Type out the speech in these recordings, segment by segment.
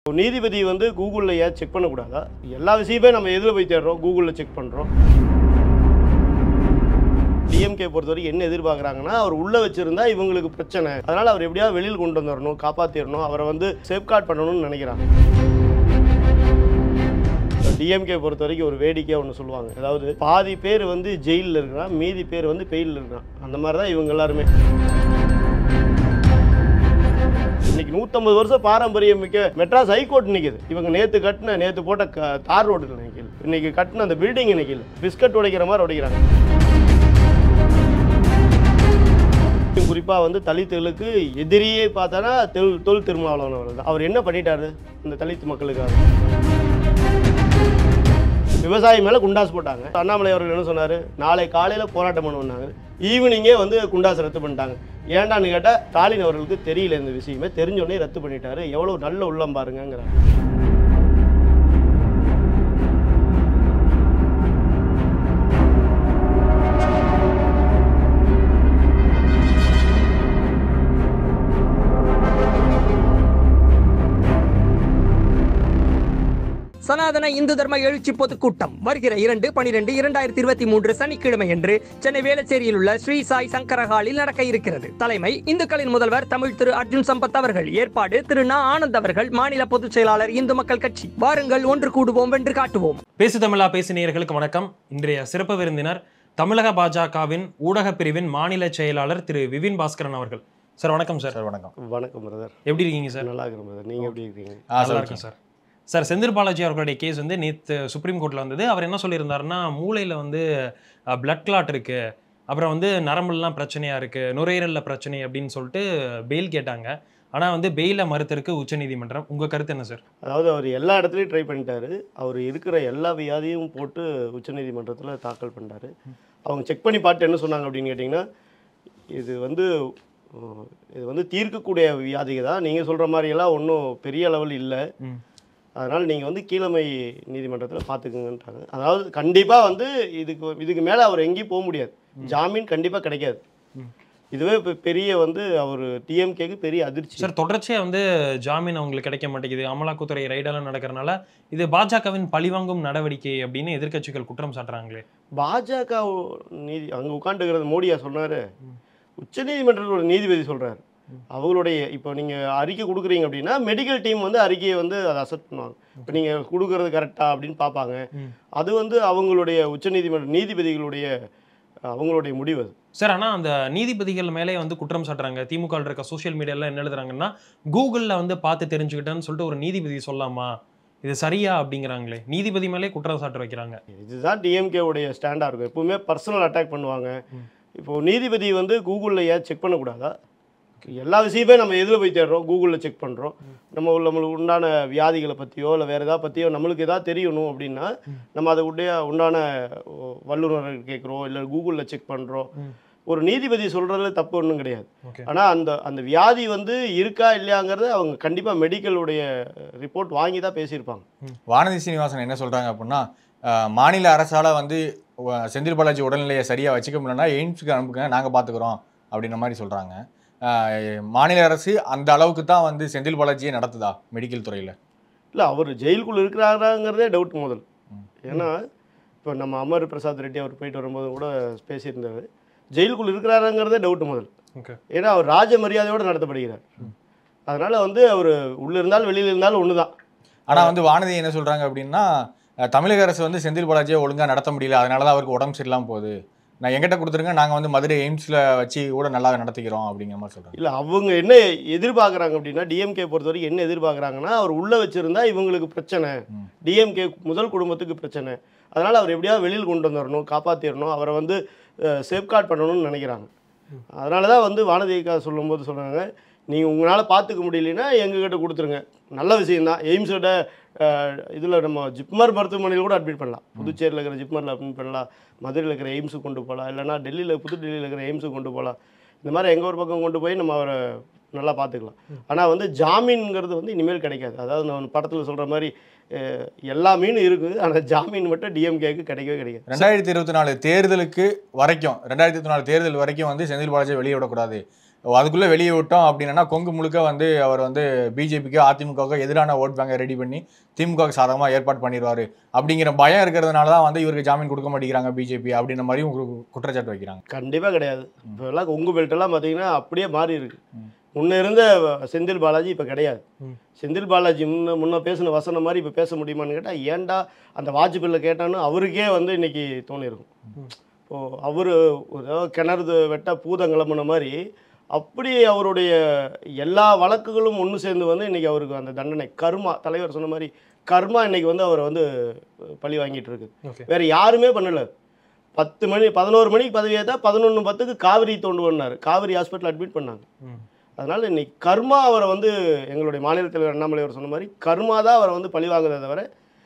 நீதிபதி வந்து கூகுளில் ஏன் செக் பண்ணக்கூடாதா எல்லா விஷயமே நம்ம எதில் போய் தேடுறோம் கூகுளில் செக் பண்ணுறோம் டிஎம்கே பொறுத்தவரைக்கும் என்ன எதிர்பார்க்குறாங்கன்னா அவர் உள்ளே வச்சிருந்தா இவங்களுக்கு பிரச்சனை அதனால் அவர் எப்படியாவது வெளியில் கொண்டு வந்துடணும் காப்பாற்றிடணும் அவரை வந்து சேஃப்கார்ட் பண்ணணும்னு நினைக்கிறாங்க டிஎம்கே பொறுத்த வரைக்கும் ஒரு வேடிக்கையாக ஒன்று சொல்லுவாங்க அதாவது பாதி பேர் வந்து ஜெயிலில் இருக்கிறான் மீதி பேர் வந்து பெயிலில் இருக்கிறான் அந்த மாதிரி தான் இவங்க எல்லாருமே இன்னைக்கு நூற்றம்பது வருஷம் பாரம்பரியம் மிக்க மெட்ராஸ் ஹைகோர்ட் நிற்குது இவங்க நேற்று கட்டின நேற்று போட்ட க தார் ரோடு நிற்கல இன்னைக்கு கட்டின அந்த பில்டிங் நிற்கல பிஸ்கட் உடைக்கிற மாதிரி உடைக்கிறாங்க குறிப்பாக வந்து தலித்துகளுக்கு எதிரியே பார்த்தானா தொல் தொல் திருமாவளவன் அவர்கள் தான் அவர் என்ன பண்ணிட்டாரு இந்த தலித் மக்களுக்காக விவசாயி மேலே குண்டாஸ் போட்டாங்க அண்ணாமலை அவர்கள் என்ன சொன்னார் நாளை காலையில் போராட்டம் பண்ணுவாங்க ஈவினிங்கே வந்து குண்டாஸ் ரத்து பண்ணிட்டாங்க ஏன்டான்னு கேட்டால் ஸ்டாலின் அவர்களுக்கு தெரியல இந்த விஷயமே தெரிஞ்சோடனே ரத்து பண்ணிட்டாரு எவ்வளோ நல்ல உள்ளம் பாருங்கிறாங்க சனாதன இந்து தர்ம எழுச்சி பொதுக்கூட்டம் வருகிற இரண்டு பனிரெண்டு இரண்டாயிரத்தி இருபத்தி மூன்று சனிக்கிழமை என்று சென்னை வேளச்சேரியில் உள்ள ஸ்ரீ சாய் சங்கர ஹாலில் நடக்க இருக்கிறது தலைமை இந்துக்களின் முதல்வர் தமிழ் திரு அர்ஜுன் சம்பத் அவர்கள் ஏற்பாடு திரு நா ஆனந்த் அவர்கள் மாநில பொதுச் செயலாளர் இந்து மக்கள் கட்சி வாருங்கள் ஒன்று கூடுவோம் வென்று காட்டுவோம் பேசு தமிழா பேசு நேயர்களுக்கு வணக்கம் இன்றைய சிறப்பு விருந்தினர் தமிழக பாஜகவின் ஊடகப் பிரிவின் மாநில செயலாளர் திரு விபின் பாஸ்கரன் அவர்கள் சார் வணக்கம் சார் சார் வணக்கம் வணக்கம் பிரதர் எப்படி இருக்கீங்க சார் நல்லா இருக்கிற பிரதர் நீங்கள் எப்படி இருக்கீங்க ஆ நல்லா சார் இருக்கும் சார் சார் செந்தில் பாலாஜி அவர்களுடைய கேஸ் வந்து நேற்று சுப்ரீம் கோர்ட்டில் வந்தது அவர் என்ன சொல்லியிருந்தாருன்னா மூளையில் வந்து பிளட் கிளாட் இருக்கு அப்புறம் வந்து நரம்புலாம் பிரச்சனையா இருக்கு நுரையீரலில் பிரச்சனை அப்படின்னு சொல்லிட்டு பெயில் கேட்டாங்க ஆனால் வந்து பெயிலை மறுத்தருக்கு உச்சநீதிமன்றம் உங்கள் கருத்து என்ன சார் அதாவது அவர் எல்லா இடத்துலையும் ட்ரை பண்ணிட்டாரு அவர் இருக்கிற எல்லா வியாதியும் போட்டு உச்சநீதிமன்றத்தில் தாக்கல் பண்ணிட்டாரு அவங்க செக் பண்ணி பார்த்து என்ன சொன்னாங்க அப்படின்னு கேட்டிங்கன்னா இது வந்து உம், இது வந்து தீர்க்கக்கூடிய வியாதிகள் தான் நீங்கள் சொல்கிற மாதிரியெல்லாம் ஒன்றும் பெரிய லெவல் இல்லை ம். அதனால் நீங்கள் வந்து கீழமை நீதிமன்றத்தில் பார்த்துக்குங்கன்றாங்க அதாவது கண்டிப்பாக வந்து இதுக்கு இதுக்கு மேலே அவர் எங்கேயும் போக முடியாது ஜாமீன் கண்டிப்பாக கிடைக்காது ம். இதுவே இப்போ பெரிய வந்து அவர் டிஎம்கேக்கு பெரிய அதிர்ச்சி சார் தொடர்ச்சியாக வந்து ஜாமீன் அவங்களுக்கு கிடைக்க மாட்டேங்குது அமலாக்கத்துறை ரைடெல்லாம் நடக்கிறனால இது பாஜகவின் பழிவாங்கும் நடவடிக்கை அப்படின்னு எதிர்க்கட்சிகள் குற்றம் சாட்டுறாங்களே பாஜக நீதி அங்கே உட்காந்துக்கிறது மோடியா சொன்னார் உச்சநீதிமன்றத்தில் ஒரு நீதிபதி சொல்கிறார் அவங்களுடைய இப்போ நீங்கள் அறிக்கை கொடுக்குறீங்க அப்படின்னா மெடிக்கல் டீம் வந்து அறிக்கையை வந்து அதை அசெப்ட் பண்ணுவாங்க இப்போ நீங்கள் கொடுக்கறது கரெக்டா அப்படின்னு பார்ப்பாங்க ம். அது வந்து அவங்களுடைய உச்சநீதிமன்ற நீதிபதிகளுடைய அவங்களுடைய முடிவு அது சார் ஆனால் அந்த நீதிபதிகள் மேலே வந்து குற்றம் சாட்டுறாங்க திமுக இருக்க சோஷியல் மீடியால என்ன எழுதுறாங்கன்னா கூகுளில் வந்து பார்த்து தெரிஞ்சுக்கிட்டேன்னு சொல்லிட்டு ஒரு நீதிபதி சொல்லாமா இது சரியா அப்படிங்கிறாங்களே நீதிபதி மேலே குற்றம் சாட்டு வைக்கிறாங்க இதுதான் டிஎம்கே உடைய ஸ்டாண்டாக இருக்கும் எப்பவுமே பர்சனல் அட்டாக் பண்ணுவாங்க ம். இப்போ நீதிபதி வந்து கூகுளில் ஏன் செக் பண்ணக்கூடாதா எல்லா விஷயமே நம்ம எதில் போய் தேடுறோம் கூகுளில் செக் பண்ணுறோம் நம்ம உள்ள நம்மளுக்கு உண்டான வியாதிகளை பற்றியோ இல்லை வேறு எதாவது பற்றியோ நம்மளுக்கு எதாவது தெரியணும் அப்படின்னா நம்ம அதை உடைய உண்டான ஓ, வல்லுநர்கள் கேட்குறோம் இல்லை கூகுளில் செக் பண்ணுறோம் ம். ஒரு நீதிபதி சொல்கிறதுல தப்பு ஒன்றும் கிடையாது ஓகே ஆனால் அந்த அந்த வியாதி வந்து இருக்கா இல்லையாங்கிறத அவங்க கண்டிப்பாக மெடிக்கலுடைய ரிப்போர்ட் வாங்கி தான் பேசியிருப்பாங்க வானதி சீனிவாசன் என்ன சொல்றாங்க அப்படின்னா அஹ், மாநில அரசால வந்து உ- செந்தில் பாலாஜி உடல்நிலையை சரியா வச்சுக்க முடியலன்னா எய்ம்ஸ்க்கு அனுப்புங்க நாங்க பாத்துக்கிறோம் அப்படின்ற மாதிரி சொல்றாங்க அஹ், மாநில அரசு அந்த அளவுக்கு தான் வந்து செந்தில் பாலாஜியை நடத்துதா மெடிக்கல் துறையில இல்லை அவர் ஜெயிலுக்குள்ள இருக்கிறாராங்கிறதே டவுட் முதல் ம். ஏன்னா இப்போ நம்ம அமர் பிரசாத் ரெட்டி அவர் போயிட்டு வரும்போது கூட பேசியிருந்தாரு ஜெயிலுக்குள்ள இருக்கிறாராங்கிறதே டவுட் முதல் ஓகே ஏன்னா அவர் ராஜ மரியாதையோடு நடத்தப்படுகிறார் அதனால வந்து அவர் உள்ள இருந்தாலும் வெளியில் இருந்தாலும் ஒன்று தான் ஆனா வந்து வானதி என்ன சொல்றாங்க அப்படின்னா அஹ், தமிழக அரசு வந்து செந்தில் பாலாஜியை ஒழுங்கா நடத்த முடியல அதனால தான் அவருக்கு உடம்பு சரியில்லாம போகுது நான் எங்கிட்ட கொடுத்துருங்க நாங்க வந்து மதுரை எய்ம்ஸ்ல வச்சு கூட நல்லா நடத்திக்கிறோம் அப்படிங்கிற மாதிரி சொல்றாங்க இல்லை அவங்க என்ன எதிர்பார்க்குறாங்க அப்படின்னா டிஎம்கே பொறுத்த வரைக்கும் என்ன எதிர்பார்க்குறாங்கன்னா அவர் உள்ளே வச்சிருந்தா இவங்களுக்கு பிரச்சனை ம். டிஎம்கே முதல் குடும்பத்துக்கு பிரச்சனை அதனால் அவர் எப்படியாவது வெளியில் கொண்டு வந்துடணும் காப்பாற்றிடணும் அவரை வந்து சேஃப்கார்ட் பண்ணணும்னு நினைக்கிறாங்க அதனால தான் வந்து வானதிகா சொல்லும்போது சொல்கிறாங்க நீங்கள் உங்களால் பார்த்துக்க முடியலன்னா எங்ககிட்ட கொடுத்துருங்க நல்ல விஷயம்தான் எய்ம்ஸோட இதில் நம்ம ஜிப்மர் மருத்துவமனையில் கூட அட்மிட் பண்ணலாம் புதுச்சேரியில் இருக்கிற ஜிப்மரில் அட்மிட் பண்ணலாம் மதுரையில் இருக்கிற எய்ம்ஸுக்கு கொண்டு போகலாம் இல்லைனா டெல்லியில் புது டெல்லியில் இருக்கிற எய்ம்ஸுக்கு கொண்டு போகலாம் இந்த மாதிரி எங்கள் ஒரு பக்கம் கொண்டு போய் நம்ம அவரை நல்லா பார்த்துக்கலாம் ஆனால் வந்து ஜாமீன்ங்கிறது வந்து இனிமேல் கிடைக்காது அதாவது நான் படத்தில் சொல்கிற மாதிரி அஹ், எல்லா மீனும் இருக்குது ஆனால் ஜாமீன் மட்டும் டிஎம்கேக்கு கிடைக்கவே கிடைக்காது ரெண்டாயிரத்தி இருபத்தி நாலு தேர்தலுக்கு வரைக்கும் ரெண்டாயிரத்தி இருபத்தி நாலு தேர்தல் வரைக்கும் வந்து செந்தில் பாலாஜியை வெளியே விடக்கூடாது அதுக்குள்ள வெளியே விட்டோம் அப்படின்னா கொங்கு முழுக்க வந்து அவர் வந்து பிஜேபிக்கு அதிமுகவுக்கு எதிரான ஓட் பேங்கை ரெடி பண்ணி திமுகவுக்கு சாதகமாக ஏற்பாடு பண்ணிடுவாரு அப்படிங்கிற பயம் இருக்கிறதுனால தான் வந்து இவருக்கு ஜாமீன் கொடுக்க மாட்டேங்கிறாங்க பிஜேபி அப்படின்ற மாதிரியும் ஒரு குற்றச்சாட்டு வைக்கிறாங்க கண்டிப்பாக கிடையாது ம். இப்போ எல்லாம் கொங்கு பெல்ட்டெல்லாம் பார்த்தீங்கன்னா அப்படியே மாறி இருக்கு ம். முன்ன இருந்த செந்தில் பாலாஜி இப்போ கிடையாது ம். செந்தில் பாலாஜி முன்ன முன்ன பேசின வசனம் மாதிரி இப்போ பேச முடியுமான்னு கேட்டால் ஏன்டா அந்த வாஜ்பில்ல கேட்டான்னு அவருக்கே வந்து இன்னைக்கு தோணியிருக்கும் ம். இப்போ அவர் ஏதாவது கிணறு வெட்ட பூதம் கிளம்புன மாதிரி அப்படி அவருடைய எல்லா வழக்குகளும் ஒன்று சேர்ந்து வந்து இன்னைக்கு அவருக்கு அந்த தண்டனை கர்மா தலைவர் சொன்ன மாதிரி கர்மா இன்னைக்கு வந்து அவர் வந்து பழி வாங்கிட்டு இருக்கு ஓகே வேற யாருமே பண்ணல பத்து மணி பதினோரு மணிக்கு பதவி ஏற்றா பதினொன்று பத்துக்கு காவிரி தோண்டு பண்ணார் காவிரி ஹாஸ்பிட்டல் அட்மிட் பண்ணாங்க ம். அதனால இன்னைக்கு கர்மா அவரை வந்து எங்களுடைய மாநில தலைவர் அண்ணாமலை அவர் சொன்ன மாதிரி கர்மா தான் அவரை வந்து பழி வாங்குறதை தவிர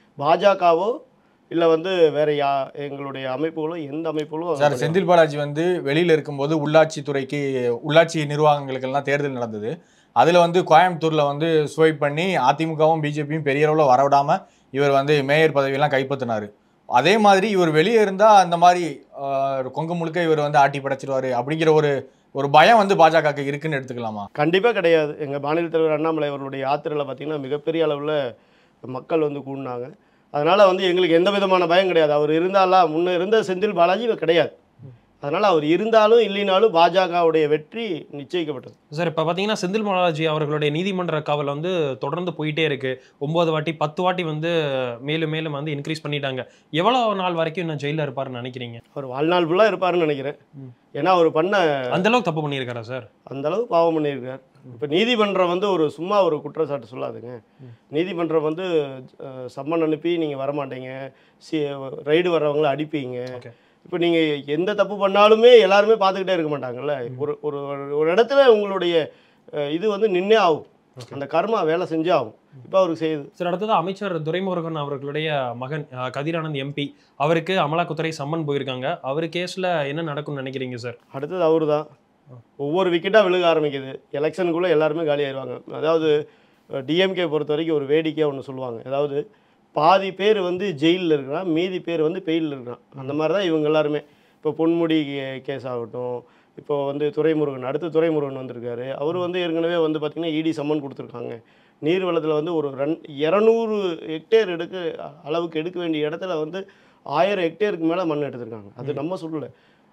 பாஜகவோ இல்லை வந்து வேற யா எங்களுடைய அமைப்புகளோ எந்த அமைப்புகளோ அவரை சார் பழி செந்தில் பாலாஜி வந்து வெளியில இருக்கும்போது உள்ளாட்சி துறைக்கு உள்ளாட்சி நிர்வாகங்களுக்கெல்லாம் தேர்தல் நடந்தது அதுல வந்து கோயம்புத்தூர்ல வந்து ஸ்வைப் பண்ணி அதிமுகவும் பிஜேபியும் பெரிய அளவுல வரவிடாம இவர் வந்து மேயர் பதவியெல்லாம் கைப்பற்றினாரு அதே மாதிரி இவர் வெளியே இருந்தா அந்த மாதிரி ஆஹ், கொங்கு முழுக்க இவர் வந்து ஆட்டி படைச்சிருவாரு அப்படிங்கிற ஒரு ஒரு பயம் வந்து பாஜகவுக்கு இருக்குன்னு எடுத்துக்கலாமா கண்டிப்பாக கிடையாது எங்கள் மாநில தலைவர் அண்ணாமலை அவர்களுடைய யாத்திரையில் பார்த்தீங்கன்னா மிகப்பெரிய அளவில் மக்கள் வந்து கூடினாங்க அதனால் வந்து எங்களுக்கு எந்த விதமான பயம் கிடையாது அவர் இருந்தாலாம் முன்ன இருந்த செந்தில் பாலாஜி இப்ப கிடையாது அதனால் அவர் இருந்தாலும் இல்லைனாலும் பாஜகவுடைய வெற்றி நிச்சயிக்கப்பட்டது சார் இப்போ பார்த்தீங்கன்னா செந்தில் பாலாஜி அவர்களுடைய நீதிமன்ற காவல் வந்து தொடர்ந்து போயிட்டே இருக்கு ஒன்பது வாட்டி பத்து வாட்டி வந்து மேலும் மேலும் வந்து இன்க்ரீஸ் பண்ணிட்டாங்க எவ்வளோ நாள் வரைக்கும் இன்னும் ஜெயிலில் இருப்பாருன்னு நினைக்கிறீங்க அவர் வாழ்நாள் ஃபுல்லாக இருப்பாருன்னு நினைக்கிறேன் ம். ஏன்னா அவர் பண்ண அந்த அளவுக்கு தப்பு பண்ணியிருக்காரா சார் அந்த அளவு பாவம் பண்ணியிருக்கார் இப்போ நீதிமன்றம் வந்து ஒரு சும்மா ஒரு குற்றச்சாட்டு சொல்லாதுங்க நீதிமன்றம் வந்து அஹ், சம்மன் அனுப்பி நீங்கள் வரமாட்டீங்க சி ரைடு வர்றவங்கள அடிப்பீங்க Okay. இப்போ நீங்கள் எந்த தப்பு பண்ணாலுமே எல்லாருமே பார்த்துக்கிட்டே இருக்க மாட்டாங்கல்ல ஒரு ஒரு ஒரு இடத்துல உங்களுடைய அஹ், இது வந்து நின்னே ஆகும் Okay. அந்த கர்மா வேலை செஞ்சே ஆகும் இப்போ அவருக்கு செய்யுது சார் அடுத்தது அமைச்சர் துரைமுருகன் அவர்களுடைய மகன் அஹ், கதிரானந்த் எம்பி அவருக்கு அமலாக்கத்துறை சம்மன் போயிருக்காங்க அவர் கேஸில் என்ன நடக்கும்னு நினைக்கிறீங்க சார் அடுத்தது அவரு தான் ஒவ்வொரு விக்கெட்டாக விழுக ஆரம்பிக்குது எலெக்ஷனுக்குள்ளே எல்லாருமே காலி ஆயிடுவாங்க அதாவது டிஎம்கே பொறுத்த வரைக்கும் ஒரு வேடிக்கையாக ஒன்று சொல்லுவாங்க அதாவது பாதி பேர் வந்து ஜெயிலில் இருக்கிறான் மீதி பேர் வந்து பெயிலில் இருக்கிறான் அந்த மாதிரி தான் இவங்க எல்லாருமே இப்போ பொன்முடி கேஸ் ஆகட்டும் இப்போ வந்து துரைமுருகன் அடுத்து துரைமுருகன் வந்திருக்காரு அவர் வந்து ஏற்கனவே வந்து பார்த்திங்கன்னா இடி சம்மன் கொடுத்துருக்காங்க நீர்வளத்தில் வந்து ஒரு ரன் இரநூறு ஹெக்டேர் எடுக்க அளவுக்கு எடுக்க வேண்டிய இடத்துல வந்து ஆயிரம் ஹெக்டேருக்கு மேலே மண் எடுத்திருக்காங்க அது நம்ம சொல்லலை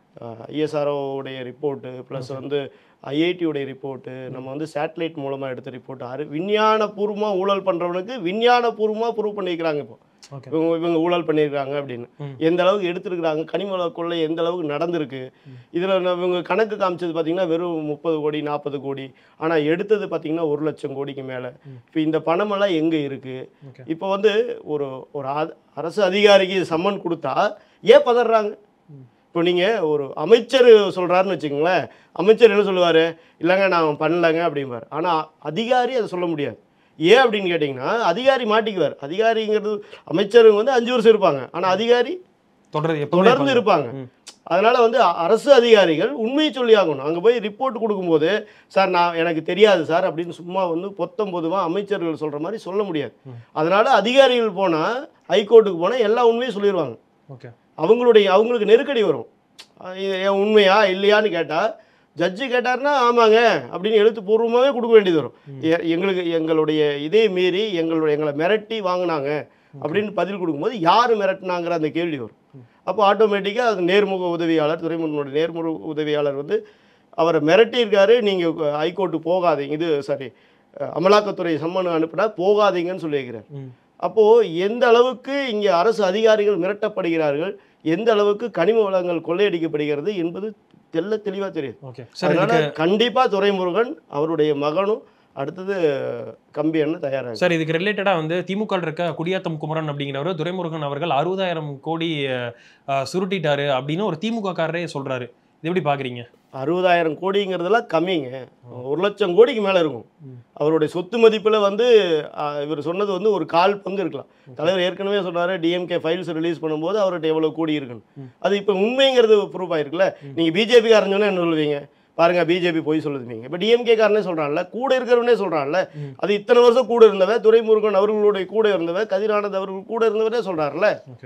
ஐஎஸ்ஆர்ஓடைய ரிப்போர்ட்டு ப்ளஸ் வந்து ஐஐடியுடைய ரிப்போர்ட்டு நம்ம வந்து சேட்டலைட் மூலமாக எடுத்த ரிப்போர்ட் அரு விஞ்ஞானபூர்வமாக ஊழல் பண்ணுறவனுக்கு விஞ்ஞானபூர்வமாக ப்ரூவ் பண்ணியிருக்கிறாங்க இப்போ ஓகே இவங்க இவங்க ஊழல் பண்ணியிருக்காங்க அப்படின்னு ம். எந்த அளவுக்கு எடுத்திருக்கிறாங்க கனிம வள கொள்ளை எந்த அளவுக்கு நடந்திருக்கு இதில் இவங்க கணக்கு காமிச்சது பார்த்தீங்கன்னா வெறும் முப்பது கோடி நாற்பது கோடி ஆனால் எடுத்தது பார்த்தீங்கன்னா ஒரு லட்சம் கோடிக்கு மேலே இப்போ இந்த பணமெல்லாம் எங்கே இருக்குது ஓகே இப்போ வந்து ஒரு ஒரு அ- அரசு அதிகாரிக்கு சம்மன் கொடுத்தா ஏன் பதறாங்க இப்போ நீங்கள் ஒரு அமைச்சர் சொல்கிறாருன்னு வச்சுக்கோங்களேன் அமைச்சர் என்ன சொல்லுவார் இல்லைங்க நான் பண்ணலங்க அப்படிம்பார் ஆனால் அதிகாரி அதை சொல்ல முடியாது ஏன் அப்படின்னு கேட்டிங்கன்னா அதிகாரி மாட்டிக்குவார் அதிகாரிங்கிறது அமைச்சருங்க வந்து அஞ்சு வருஷம் இருப்பாங்க ஆனால் அதிகாரி தொடர்ந்து எப்பவுமே தொடர்ந்து இருப்பாங்க ம். அதனால வந்து அ- அரசு அதிகாரிகள் உண்மையை சொல்லி ஆகணும் அங்கே போய் ரிப்போர்ட் கொடுக்கும்போது சார் நான் எனக்கு தெரியாது சார் அப்படின்னு சும்மா வந்து பொத்தம் பொதுவாக அமைச்சர்கள் சொல்கிற மாதிரி சொல்ல முடியாது அதனால அதிகாரிகள் போனால் ஹைகோர்ட்டுக்கு போனால் எல்லா உண்மையும் சொல்லிடுவாங்க ஓகே அவங்களுடைய அவங்களுக்கு நெருக்கடி வரும் அஹ் இது ஏன் உண்மையா இல்லையான்னு கேட்டால் ஜட்ஜு கேட்டாருன்னா ஆமாங்க அப்படின்னு எழுத்துப்பூர்வமாகவே கொடுக்க வேண்டியது வரும் எ- எங்களுக்கு எங்களுடைய இதே மீறி எங்களுடைய எங்களை மிரட்டி வாங்கினாங்க அப்படின்னு பதில் கொடுக்கும்போது யார் மிரட்டினாங்கிற அந்த கேள்வி வரும் அப்போ ஆட்டோமேட்டிக்காக அது நேர்முக உதவியாளர் துறைமுகனுடைய நேர்முக உதவியாளர் வந்து அவரை மிரட்டியிருக்காரு நீங்கள் ஹைகோர்ட்டு போகாதீங்க இது சாரி அமலாக்கத்துறை சம்மன் அனுப்புனா போகாதீங்கன்னு சொல்லியிருக்கிறார் ம் அப்போது எந்த அளவுக்கு இங்கே அரசு அதிகாரிகள் மிரட்டப்படுகிறார்கள் எந்த அளவுக்கு கனிம வளங்கள் கொள்ளையடிக்கப்படுகிறது என்பது தெள்ள தெளிவாக தெரியுது ஓகே சார் அதனால இதுக்கு கண்டிப்பா துரைமுருகன் அவருடைய மகனும் அடுத்தது கம்பி என்ன தயாராக சார் இதுக்கு ரிலேட்டடா வந்து திமுக இருக்க குடியாத்தம் குமரன் அப்படிங்கிறவர் துரைமுருகன் அவர்கள் அறுபதாயிரம் கோடி அஹ், அஹ், சுருட்டிட்டாரு அப்படின்னு ஒரு திமுக காரரே சொல்றாரு இது எப்படி பாக்குறீங்க அறுபதாயிரம் கோடிங்கிறதெல்லாம் கம்மிங்க ஒரு லட்சம் கோடிக்கு மேலே இருக்கும் ம். அவருடைய சொத்து மதிப்பில் வந்து ஆஹ், இவர் சொன்னது வந்து ஒரு கால் பங்கு இருக்கலாம் தலைவர் ஏற்கனவே சொன்னாரு டிஎம்கே ஃபைல்ஸ் ரிலீஸ் பண்ணும்போது அவர்கிட்ட எவ்வளோ கோடி இருக்குன்னு அது இப்போ உண்மைங்கிறது ப்ரூஃப் ஆயிருக்குல்ல நீங்கள் பிஜேபி காரஞ்சோன்னா என்ன சொல்லுவீங்க பாருங்க பிஜேபி போய் சொல்லுதுவீங்க இப்போ டிஎம்கே காரனே சொல்றான்ல கூட இருக்கிறவனே சொல்றான்ல ம். அது இத்தனை வருஷம் கூட இருந்தவ துரைமுருகன் அவர்களுடைய கூட இருந்தவ கதிரானந்த் அவர்கள் கூட இருந்தவரே சொல்றாருல்ல ஓகே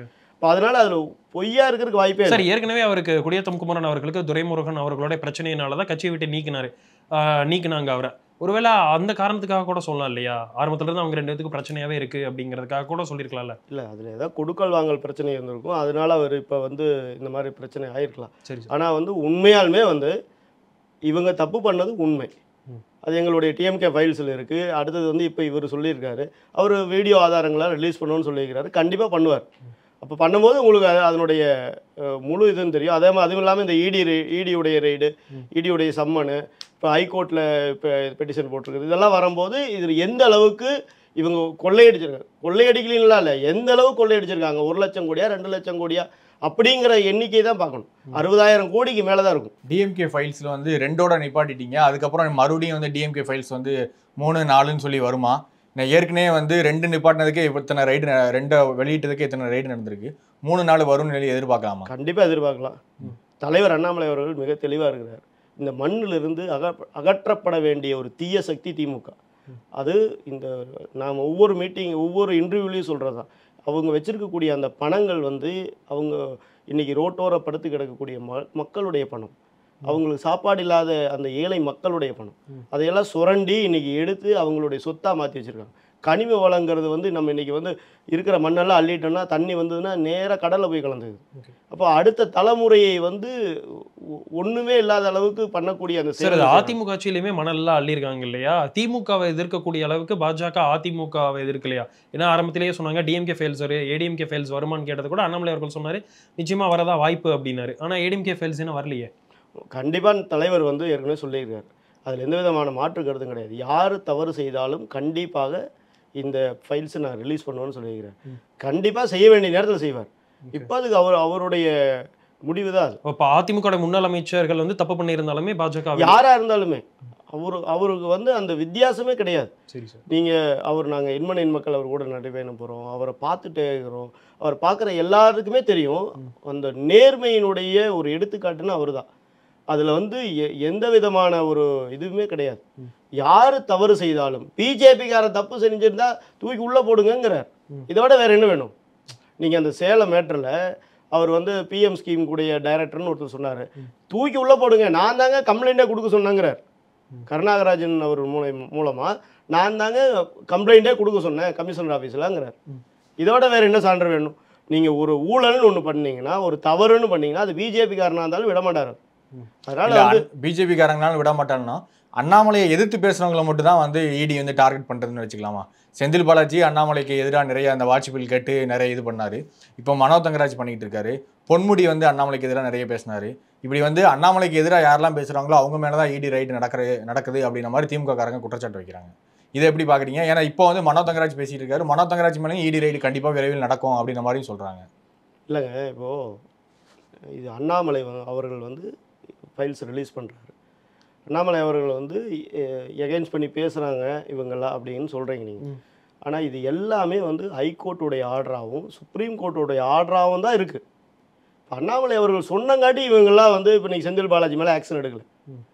இப்போ அதனால அதில் பொய்யா இருக்கிறதுக்கு வாய்ப்பே இல்லை சார் ஏற்கனவே அவருக்கு குடியத்தம் குமரன் அவர்களுக்கு துரைமுருகன் அவர்களுடைய பிரச்சனையினால தான் கட்சியை விட்டு நீக்கினாரு ஆஹ் நீக்கினாங்க அவரை ஒருவேளை அந்த காரணத்துக்காக கூட சொல்லலாம் இல்லையா ஆரம்பத்துல இருந்து அவங்க ரெண்டு பேத்துக்கு பிரச்சனையாவே இருக்கு அப்படிங்கிறதுக்காக கூட சொல்லியிருக்கலாம்ல இல்லை அதில் ஏதாவது கொடுக்கல் வாங்கல் பிரச்சனை இருந்திருக்கும் அதனால அவர் இப்போ வந்து இந்த மாதிரி பிரச்சனை ஆயிருக்கலாம் சரி சார் ஆனால் வந்து உண்மையாலுமே வந்து இவங்க தப்பு பண்ணது உண்மை ம். அது எங்களுடைய டிஎம்கே ஃபைல்ஸில் இருக்குது அடுத்தது வந்து இப்போ இவர் சொல்லியிருக்காரு அவர் வீடியோ ஆதாரங்களை ரிலீஸ் பண்ணணும்னு சொல்லியிருக்காரு கண்டிப்பாக பண்ணுவார் அப்போ பண்ணும்போது உங்களுக்கு அது- அதனுடைய அஹ், முழு இதுன்னு தெரியும் அதே மாதிரி அதுவும் இல்லாமல் இந்த இடி இடியுடைய ரெய்டு இடியுடைய சம்மனு இப்போ ஹைகோர்ட்டில் இப்போ பெட்டிஷன் போட்டிருக்குது இதெல்லாம் வரும்போது இது எந்த அளவுக்கு இவங்க கொள்ளையடிச்சிருக்காங்க கொள்ளையடிக்கலாம் இல்லை எந்த அளவுக்கு கொள்ளையடிச்சிருக்காங்க ஒரு லட்சம் கோடியா ரெண்டு லட்சம் கோடியா அப்படிங்கிற எண்ணிக்கை தான் பார்க்கணும் அறுபதாயிரம் கோடிக்கு மேலே தான் இருக்கும் டிஎம்கே ஃபைல்ஸ்ல வந்து ரெண்டோட நிப்பாட்டிட்டீங்க அதுக்கப்புறம் மறுபடியும் வந்து டிஎம்கே ஃபைல்ஸ் வந்து மூணு நாலுன்னு சொல்லி வருமா நான் ஏற்கனவே வந்து ரெண்டு நிப்பாட்டினதுக்கே இத்தனை ரைடு ரெண்டு வெளியிட்டதுக்கே இத்தனை ரைடு நடந்திருக்கு மூணு நாள் வரும்னு சொல்லி எதிர்பார்க்கலாமா கண்டிப்பாக எதிர்பார்க்கலாம் தலைவர் அண்ணாமலை அவர்கள் மிக தெளிவாக இருக்கிறார் இந்த மண்ணிலிருந்து அக அகற்றப்பட வேண்டிய ஒரு தீய சக்தி திமுக அது இந்த நாம் ஒவ்வொரு மீட்டிங் ஒவ்வொரு இன்டர்வியூலையும் சொல்கிறது தான் அவங்க வச்சிருக்கக்கூடிய அந்த பணங்கள் வந்து அவங்க இன்னைக்கு ரோட்டோர படுத்து கிடக்கக்கூடிய ம மக்களுடைய பணம் அவங்களுக்கு சாப்பாடு இல்லாத அந்த ஏழை மக்களுடைய பணம் அதையெல்லாம் சுரண்டி இன்னைக்கு எடுத்து அவங்களுடைய சொத்தாக மாற்றி வச்சிருக்காங்க கனிம வளங்கிறது வந்து நம்ம இன்னைக்கு வந்து இருக்கிற மண்ணெல்லாம் அள்ளிட்டோம்னா தண்ணி வந்ததுன்னா நேராக கடலில் போய் கலந்துது அப்போ அடுத்த தலைமுறையை வந்து ஒ- ஒண்ணுமே இல்லாத அளவுக்கு பண்ணக்கூடிய அந்த சார் அது செயல்கள் அதிமுக ஆட்சியிலுமே மணல்லாம் அள்ளியிருக்காங்க இல்லையா திமுகவை எதிர்க்கக்கூடிய அளவுக்கு பாஜக அதிமுகவை எதிர்க்கலையா ஏன்னா ஆரம்பத்திலேயே சொன்னாங்க டிஎம்கே ஃபெயில்ஸ் வரும் ஏடிஎம்கே ஃபெயில்ஸ் வருமான்னு கேட்டது கூட அண்ணாமலை அவர்கள் சொன்னாரு நிச்சயமா வரதா வாய்ப்பு அப்படின்னாரு ஆனா ஏடிஎம்கே ஃபெயில்ஸ் என்ன வரலையே கண்டிப்பாக தலைவர் வந்து ஏற்கனவே சொல்லியிருக்காரு அதில் எந்த விதமான மாற்று கருத்தும் கிடையாது யார் தவறு செய்தாலும் கண்டிப்பாக இந்த ஃபைல்ஸை நான் ரிலீஸ் பண்ணுவேன்னு சொல்லியிருக்கிறேன் கண்டிப்பாக செய்ய வேண்டிய நேரத்தில் செய்வார் இப்போ அதுக்கு அவர் அவருடைய முடிவு தான் அது அப்ப அதிமுக முன்னாள் அமைச்சர்கள் வந்து தப்பு பண்ணியிருந்தாலுமே பாஜக யாராக இருந்தாலுமே அவரு அவருக்கு வந்து அந்த வித்தியாசமே கிடையாது சரி சார் நீங்கள் அவர் நாங்கள் இன்மனின் மக்கள் அவர் கூட நடைபயணம் போகிறோம் அவரை பார்த்துட்டே இருக்கிறோம் அவர் பார்க்குற எல்லாருக்குமே தெரியும் அந்த நேர்மையினுடைய ஒரு எடுத்துக்காட்டுன்னு அவர் தான் அதில் வந்து எ- எந்த விதமான ஒரு இதுவுமே கிடையாது யார் தவறு செய்தாலும் பிஜேபிக்காரன் தப்பு செஞ்சிருந்தா தூக்கி உள்ளே போடுங்கங்கிறார் இதை விட வேற என்ன வேணும் நீங்கள் அந்த சேலம் மேட்டரில் அவர் வந்து பிஎம் ஸ்கீம் கூடிய டைரக்டர்னு ஒருத்தர் சொன்னார் தூக்கி உள்ளே போடுங்க நான் தாங்க கம்ப்ளைண்ட்டே கொடுக்க சொன்னேங்கிறார் கருணாகராஜன் அவர் மூலை மூலமாக நான் தாங்க கம்ப்ளைண்ட்டே கொடுக்க சொன்னேன் கமிஷனர் ஆஃபீஸில்ங்கிறார் இதோட வேற என்ன சான்று வேணும் நீங்கள் ஒரு ஊழல்னு ஒன்று பண்ணீங்கன்னா ஒரு தவறுன்னு பண்ணீங்கன்னா அது பிஜேபி காரனாக இருந்தாலும் விட மாட்டார் அதனால வந்து பிஜேபி காரங்களால விட மாட்டாங்கன்னா அண்ணாமலையை எதிர்த்து பேசுறவங்களை மட்டும் தான் வந்து இடி வந்து டார்கெட் பண்றதுன்னு வச்சுக்கலாமா செந்தில் பாலாஜி அண்ணாமலைக்கு எதிராக நிறைய அந்த வாட்ச் பில் கேட்டு நிறைய இது பண்ணாரு இப்போ மனோ தங்கராஜ் பண்ணிட்டு இருக்காரு பொன்முடி வந்து அண்ணாமலைக்கு எதிராக நிறைய பேசினாரு இப்படி வந்து அண்ணாமலைக்கு எதிராக யாரெல்லாம் பேசுறாங்களோ அவங்க மேல தான் இடி ரைடு நடக்கிறது நடக்குது அப்படின்ற மாதிரி திமுக காரங்க குற்றச்சாட்டு வைக்கிறாங்க இதை எப்படி பாக்குறீங்க ஏன்னா இப்போ வந்து மனோ தங்கராஜ் பேசிட்டு இருக்காரு மனோ தங்கராஜ் மேலேயும் இடி ரைடு கண்டிப்பா விரைவில் நடக்கும் அப்படின்ற மாதிரியும் சொல்றாங்க இல்லைங்க இப்போது இது அண்ணாமலை வ- அவர்கள் வந்து ஃபைல்ஸ் ரிலீஸ் பண்ணுறாரு அண்ணாமலை அவர்கள் வந்து எகென்ஸ்ட் பண்ணி பேசுகிறாங்க இவங்கெல்லாம் அப்படின்னு சொல்கிறீங்க நீங்கள் ஆனால் இது எல்லாமே வந்து ஹைகோர்ட்டுடைய ஆர்டராகவும் சுப்ரீம் கோர்ட்டுடைய ஆர்டராகவும் தான் இருக்குது இப்போ அண்ணாமலை அவர்கள் சொன்னங்காட்டி இவங்கெல்லாம் வந்து இப்போ நீங்கள் செந்தில் பாலாஜி மேலே ஆக்ஷன் எடுக்கல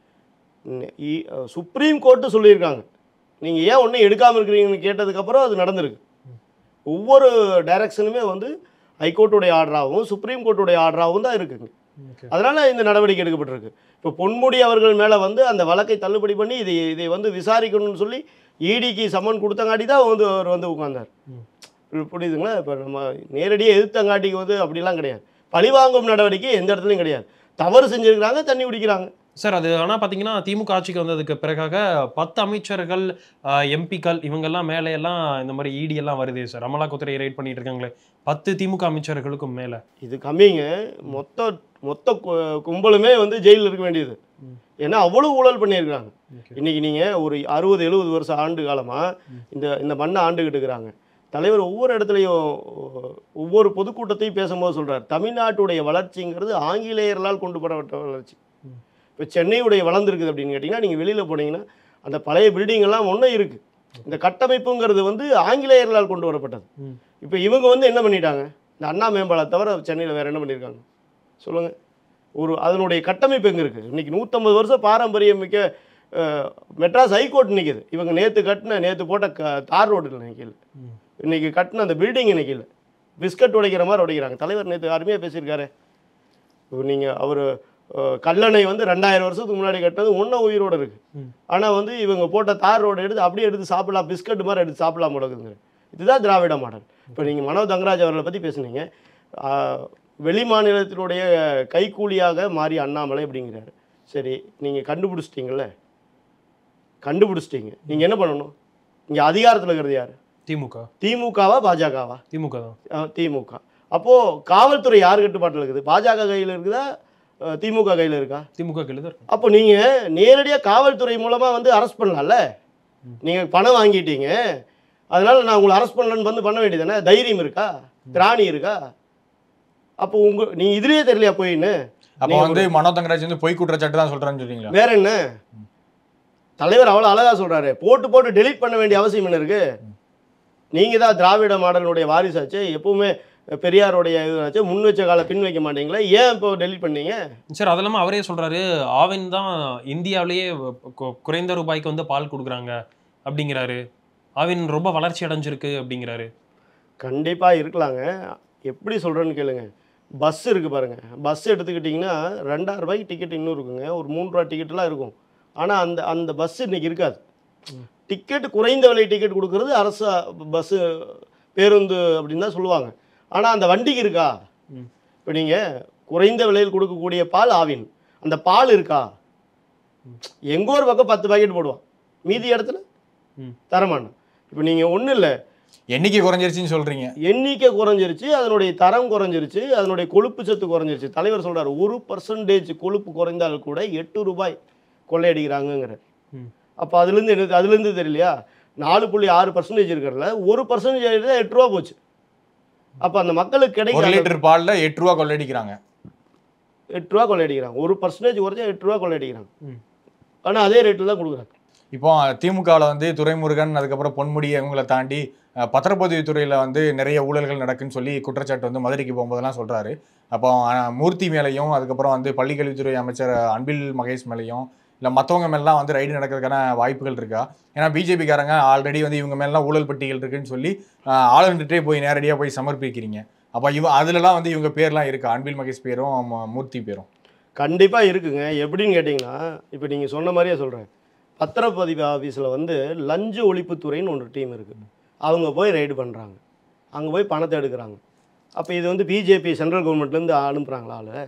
நெ- இ- அஹ் சுப்ரீம் கோர்ட்டு சொல்லியிருக்காங்க நீங்கள் ஏன் ஒன்றும் எடுக்காமல் இருக்கிறீங்கன்னு கேட்டதுக்கப்புறம் அது நடந்திருக்கு ஒவ்வொரு டைரக்ஷனுமே வந்து ஹைகோர்ட்டுடைய ஆர்டராகவும் சுப்ரீம் கோர்ட்டுடைய ஆர்டராகவும் தான் இருக்குங்க அதனால இந்த நடவடிக்கை எடுக்கப்பட்டிருக்கு இப்போ பொன்முடி அவர்கள் மேலே வந்து அந்த வழக்கை தள்ளுபடி பண்ணி இதை இதை வந்து விசாரிக்கணும்னு சொல்லி இடிக்கு சம்மன் கொடுத்தங்காட்டி தான் வந்து அவர் வந்து உட்கார்ந்தார் புரியுதுங்களா இப்போ நம்ம நேரடியாக எதிர்த்தங்காட்டிக்கு வந்து அப்படிலாம் கிடையாது பழிவாங்கும் நடவடிக்கை எந்த இடத்துலையும் கிடையாது தவறு செஞ்சிருக்கிறாங்க தண்ணி குடிக்கிறாங்க சார் அது ஆனா பாத்தீங்கன்னா திமுக ஆட்சிக்கு வந்ததுக்கு பிறகாக பத்து அமைச்சர்கள் எம்பிக்கள் இவங்கெல்லாம் மேலே எல்லாம் இந்த மாதிரி இடி எல்லாம் வருது சார் அமலாக்கத்துறை ரைட் பண்ணிட்டு இருக்காங்களே பத்து திமுக அமைச்சர்களுக்கும் மேல இது கம்மிங்க மொத்த மொத்த கு- கும்பலுமே வந்து ஜெயிலில் இருக்க வேண்டியது ஏன்னா அவ்வளோ ஊழல் பண்ணியிருக்கிறாங்க இன்னைக்கு நீங்கள் ஒரு அறுபது எழுபது வருஷம் ஆண்டு காலமாக இந்த இந்த மண்ணை ஆண்டுகிட்டு இருக்கிறாங்க தலைவர் ஒவ்வொரு இடத்துலையும் ஒவ்வொரு பொதுக்கூட்டத்தையும் பேசும்போது சொல்றார் தமிழ்நாட்டுடைய வளர்ச்சிங்கிறது ஆங்கிலேயர்களால் கொண்டு வரப்பட்ட வளர்ச்சி இப்போ சென்னையுடைய வளர்ந்துருக்குது அப்படின்னு கேட்டிங்கன்னா நீங்கள் வெளியில் போனீங்கன்னா அந்த பழைய பில்டிங் எல்லாம் ஒன்றும் இருக்குது இந்த கட்டமைப்புங்கிறது வந்து ஆங்கிலேயர்களால் கொண்டு வரப்பட்டது ம். இப்போ இவங்க வந்து என்ன பண்ணிட்டாங்க இந்த அண்ணா மேம்பாலத்தை தவிர சென்னையில் வேறு என்ன பண்ணியிருக்காங்க சொல்லுங்கள் ஒரு அதனுடைய கட்டமைப்பு எங்கே இருக்குது இன்றைக்கி நூற்றம்பது வருஷம் பாரம்பரியம் மிக்க அஹ், மெட்ராஸ் ஹைகோர்ட் நிற்கிது இவங்க நேற்று கட்டின நேற்று போட்ட க தார் ரோட்டில் நிற்கல இன்றைக்கி கட்டின அந்த பில்டிங் நிற்கல பிஸ்கட் உடைக்கிற மாதிரி உடைக்கிறாங்க தலைவர் நேற்று அருமையாக பேசியிருக்காரு இப்போ நீங்கள் அவர் கல்லணை வந்து ரெண்டாயிரம் வருஷத்துக்கு முன்னாடி கட்டினது ஒன்றும் உயிரோடு இருக்குது ம். ஆனால் வந்து இவங்க போட்ட தார் ரோடு எடுத்து அப்படியே எடுத்து சாப்பிடலாம் பிஸ்கட் மாதிரி எடுத்து சாப்பிடலாம் முடக்குங்க இதுதான் திராவிட மாடல் இப்போ நீங்கள் மனோ தங்கராஜ் அவர்களை பற்றி பேசுனீங்க ஆஹ், வெளி மாநிலத்தினுடைய கைக்கூலியாக மாறி அண்ணாமலை அப்படிங்கிறாரு சரி நீங்கள் கண்டுபிடிச்சிட்டிங்கல்ல கண்டுபிடிச்சிட்டீங்க நீங்கள் என்ன பண்ணணும் இங்கே அதிகாரத்தில் இருக்கிறது யார் திமுக திமுகவா பாஜகவா திமுக தான் அஹ் திமுக அப்போது காவல்துறை யார் கட்டுப்பாட்டில் இருக்குது பாஜக கையில் இருக்குதா அஹ் திமுக கையில் இருக்கா திமுக கீழே தான் இருக்கு அப்போ நீங்கள் நேரடியாக காவல்துறை மூலமாக வந்து அரெஸ்ட் பண்ணலாம்ல நீங்கள் பணம் வாங்கிட்டீங்க அதனால் நான் உங்களை அரெஸ்ட் பண்ணலன்னு வந்து பண்ண வேண்டியதானே தைரியம் இருக்கா திராணி இருக்கா அப்போ உங்க நீ இதுலயே தெரியலையா போயின்னு அப்போ வந்து மனோ தங்கராஜ் வந்து பொய் குற்றச்சாட்டு தான் சொல்றான்னு சொல்றீங்களா வேற என்ன தலைவர் அவ்வளோ அழகா சொல்றாரு போட்டு போட்டு டெலீட் பண்ண வேண்டிய அவசியம் என்ன இருக்கு நீங்க தான் திராவிட மாடலுடைய வாரிசாச்சு எப்பவுமே பெரியாருடைய இதுவாச்சு முன் வச்ச கால பின் வைக்க மாட்டீங்களா ஏன் இப்போ டெலீட் பண்ணீங்க சார் அது இல்லாமல் அவரே சொல்றாரு ஆவின் தான் இந்தியாவிலேயே கு- குறைந்த ரூபாய்க்கு வந்து பால் கொடுக்குறாங்க அப்படிங்கிறாரு ஆவின் ரொம்ப வளர்ச்சி அடைஞ்சிருக்கு அப்படிங்கிறாரு கண்டிப்பா இருக்கலாங்க எப்படி சொல்றேன்னு கேளுங்க பஸ் இருக்கு பாருங்க பஸ் எடுத்துக்கிட்டிங்கன்னா ரெண்டாயிரம் ரூபாய்க்கு டிக்கெட் இன்னும் இருக்குங்க ஒரு மூணு ரூபா டிக்கெட்லாம் இருக்கும் ஆனா அந்த அந்த பஸ் இன்னைக்கு இருக்காது டிக்கெட் குறைந்த விலை டிக்கெட் கொடுக்கறது அரசு பஸ்ஸு பேருந்து அப்படின்னு தான் சொல்லுவாங்க ஆனா அந்த வண்டிக்கு இருக்கா ம். இப்போ நீங்க குறைந்த விலையில் கொடுக்கக்கூடிய பால் ஆவின் அந்த பால் இருக்கா எங்கோ ஒரு பக்கம் பத்து பாக்கெட் போடுவான் மீதி இடத்துல ம். தரமாட்டான் இப்போ நீங்க ஒண்ணும் இல்லை எண்ணிக்கை குறைஞ்சிருச்சுன்னு சொல்றீங்க எண்ணிக்கை குறைஞ்சிருச்சு அதனுடைய தரம் குறைஞ்சிருச்சு அதனுடைய கொழுப்பு சத்து குறைஞ்சிருச்சு தலைவர் சொல்றாரு ஒரு பர்சன்டேஜ் கொழுப்பு குறைந்தால் கூட எட்டு ரூபாய் கொள்ளையடிக்கிறாங்கங்கிற ம். அப்போ அதுலேருந்து என்ன அதுலேருந்து தெரியலையா நாலு புள்ளி ஆறு பர்சன்டேஜ் இருக்கிறதுல ஒரு பர்சன்டேஜ் தான் எட்டு ரூபா போச்சு அப்போ அந்த மக்களுக்கு ஒரு கிடைக்கிற லிட்டர் பால்ல எட்டு ரூபா கொள்ளடிக்கிறாங்க எட்டு ரூபா கொள்ளையடிக்கிறாங்க ஒரு பர்சன்டேஜ் குறைஞ்சா எட்டு ரூபா கொள்ளையடிக்கிறாங்க ம். ஆனால் அதே ரேட்டில் தான் கொடுக்குறாங்க இப்போ திமுகவில் வந்து துரைமுருகன் அதுக்கப்புறம் பொன்முடி இவங்களை தாண்டி அஹ், பத்திரப்பதிவு துறையில் வந்து நிறைய ஊழல்கள் நடக்குன்னு சொல்லி குற்றச்சாட்டு வந்து மதுரைக்கு போகும்போதெல்லாம் சொல்றாரு அப்போ அஹ், மூர்த்தி மேலையும் அதுக்கப்புறம் வந்து பள்ளிக்கல்வித்துறை அமைச்சர் அன்பில் மகேஷ் மேலையும் இல்லை மற்றவங்க மேலாம் வந்து ரைடு நடக்கிறதுக்கான வாய்ப்புகள் இருக்கா ஏன்னா பிஜேபிக்காரங்க ஆல்ரெடி வந்து இவங்க மேலாம் ஊழல் பட்டியல் இருக்குன்னு சொல்லி அஹ், ஆளுநர்கிட்டே போய் நேரடியாக போய் சமர்ப்பிக்கிறீங்க அப்போ இவ அதுலலாம் வந்து இவங்க பேர்லாம் இருக்கா அன்பில் மகேஷ் பேரும் ம- மூர்த்தி பேரும் கண்டிப்பாக இருக்குங்க எப்படின்னு கேட்டிங்கன்னா இப்போ நீங்கள் சொன்ன மாதிரியே சொல்கிறேன் பத்திரப்பதிவு ஆஃபீஸில் வந்து லஞ்ச ஒழிப்புத்துறைன்னு ஒரு டீம் இருக்குது அவங்க போய் ரைடு பண்ணுறாங்க அங்கே போய் பணத்தை எடுக்கிறாங்க அப்போ இது வந்து பிஜேபி சென்ட்ரல் கவர்மெண்ட்லேருந்து அனுப்புகிறாங்களா ஆளு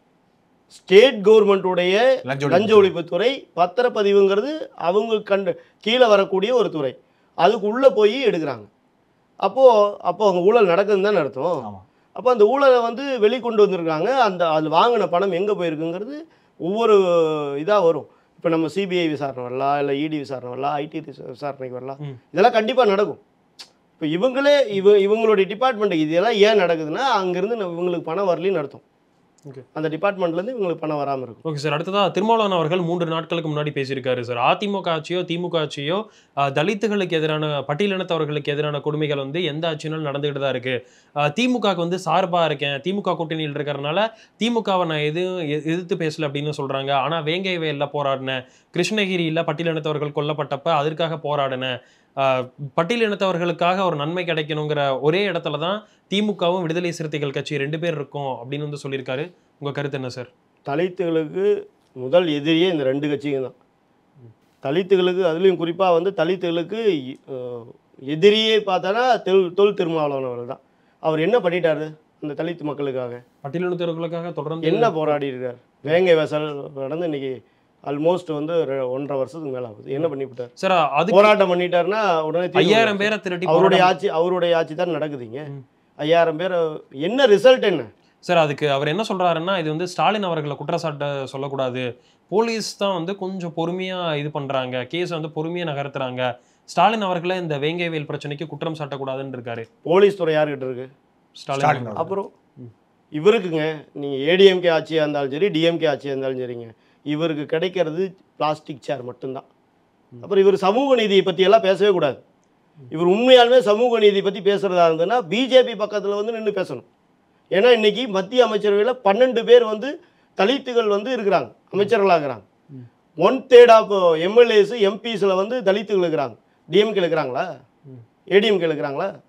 ஸ்டேட் கவர்மெண்ட்டுடைய லஞ்ச லஞ்ச ஒழிப்பு. ஒழிப்புத்துறை பத்திரப்பதிவுங்கிறது அவங்க கண்டு கீழே வரக்கூடிய ஒரு துறை அதுக்கு உள்ளே போய் எடுக்கிறாங்க அப்போது அப்போ அவங்க ஊழல் நடக்குதுன்னு தானே அர்த்தம் ஆமா. அப்போ அந்த ஊழலை வந்து வெளிக்கொண்டு வந்திருக்காங்க அந்த அது வாங்கின பணம் எங்கே போயிருக்குங்கிறது ஒவ்வொரு இதாக வரும் இப்போ நம்ம சிபிஐ விசாரணை வரலாம் இல்லை இடி விசாரணை வரலாம் ஐடி விசாரணைக்கு வரலாம் ம். இதெல்லாம் கண்டிப்பாக நடக்கும் இப்போ இவங்களே இவ இவங்களுடைய டிபார்ட்மெண்ட் இதெல்லாம் ஏன் நடக்குதுன்னா அங்கேருந்து இவங்களுக்கு பணம் வரலின்னு அர்த்தம் Okay. அந்த டிபார்ட்மெண்ட்லேருந்து இவங்களுக்கு பணம் வராமல் இருக்கும் ஓகே சார் அடுத்ததா திருமாவளவன் அவர்கள் மூன்று நாட்களுக்கு முன்னாடி பேசியிருக்காரு சார் அதிமுக ஆட்சியோ திமுக ஆட்சியோ ஆஹ், தலித்துகளுக்கு எதிரான பட்டியலினத்தவர்களுக்கு எதிரான கொடுமைகள் வந்து எந்த ஆட்சியினாலும் நடந்துகிட்டு தான் இருக்கு ஆஹ், திமுகவுக்கு வந்து சார்பா இருக்கேன் திமுக கூட்டணியில் இருக்கிறனால திமுகவை நான் எதுவும் எ- எதிர்த்து பேசல அப்படின்னு சொல்றாங்க ஆனா வேங்கை வயல்ல போராடினேன் கிருஷ்ணகிரியில பட்டியலினத்தவர்கள் கொல்லப்பட்டப்ப அதற்காக போராடினேன் ஆஹ், பட்டியலினத்தவர்களுக்காக ஒரு நன்மை கிடைக்கணுங்கிற ஒரே இடத்துல தான் திமுகவும் விடுதலை சிறுத்தைகள் கட்சி ரெண்டு பேர் இருக்கும் அப்படின்னு வந்து சொல்லியிருக்காரு உங்க கருத்து என்ன சார் தலித்துகளுக்கு முதல் எதிரியே இந்த ரெண்டு கட்சிங்க தான் தலித்துகளுக்கு அதுலேயும் குறிப்பாக வந்து தலித்துகளுக்கு அஹ், எதிரியே பார்த்தோன்னா தொல் தொல் திருமாவளவன் அவர்கள் தான் அவர் என்ன பண்ணிட்டாரு அந்த தலித்து மக்களுக்காக பட்டியலினத்தவர்களுக்காக தொடர்ந்து என்ன போராடி இருக்கார் வேங்கை வசல் நடந்து இன்னைக்கு ஆல்மோஸ்ட் வந்து ரெ- ஒன்றரை வருஷத்துக்கு மேல ஆகுது என்ன பண்ணிவிட்டார் சார் அது போராட்டம் பண்ணிட்டாருன்னா உடனே தீர்வு ஐயாயிரம் பேரை திரட்டி அவருடைய போராட்டம் ஆட்சி அவருடைய ஆட்சி தான் நடக்குதுங்க ம். ஐயாயிரம் பேர் என்ன ரிசல்ட் என்ன சார் அதுக்கு அவர் என்ன சொல்றாருன்னா இது வந்து ஸ்டாலின் அவர்களை குற்றச்சாட்ட சொல்லக்கூடாது போலீஸ் தான் வந்து கொஞ்சம் பொறுமையா இது பண்றாங்க கேஸ் வந்து பொறுமையா நகர்த்துறாங்க ஸ்டாலின் அவர்களை இந்த வேங்கைவேல் பிரச்சனைக்கு குற்றம் சாட்டக்கூடாதுன்னு இருக்காரு போலீஸ் துறை யார்கிட்ட இருக்கு ஸ்டாலின் ஸ்டாலின் அவர்கள். அப்புறம் ம். இவருக்குங்க நீங்கள் ஏடிஎம்கே ஆட்சியாக இருந்தாலும் சரி டிஎம்கே ஆட்சியாக இருந்தாலும் சரிங்க இவருக்கு கிடைக்கிறது பிளாஸ்டிக் சேர் மட்டும்தான் அப்புறம் இவர் சமூக நீதியை பற்றி எல்லாம் பேசவே கூடாது இவர் உண்மையாலுமே சமூக நீதி பற்றி பேசுகிறதா இருந்ததுன்னா பிஜேபி பக்கத்தில் வந்து நின்று பேசணும் ஏன்னா இன்னைக்கு மத்திய அமைச்சரவையில் பன்னெண்டு பேர் வந்து தலித்துகள் வந்து இருக்கிறாங்க அமைச்சர்களாகிறாங்க ம். ஒன் தேர்ட் ஆஃப் எம்எல்ஏஸ் எம்பிஸில் வந்து தலித்துகள் இருக்கிறாங்க டிஎம்கே இருக்கிறாங்களா ம். ஏடிஎம்கே இருக்கிறாங்களா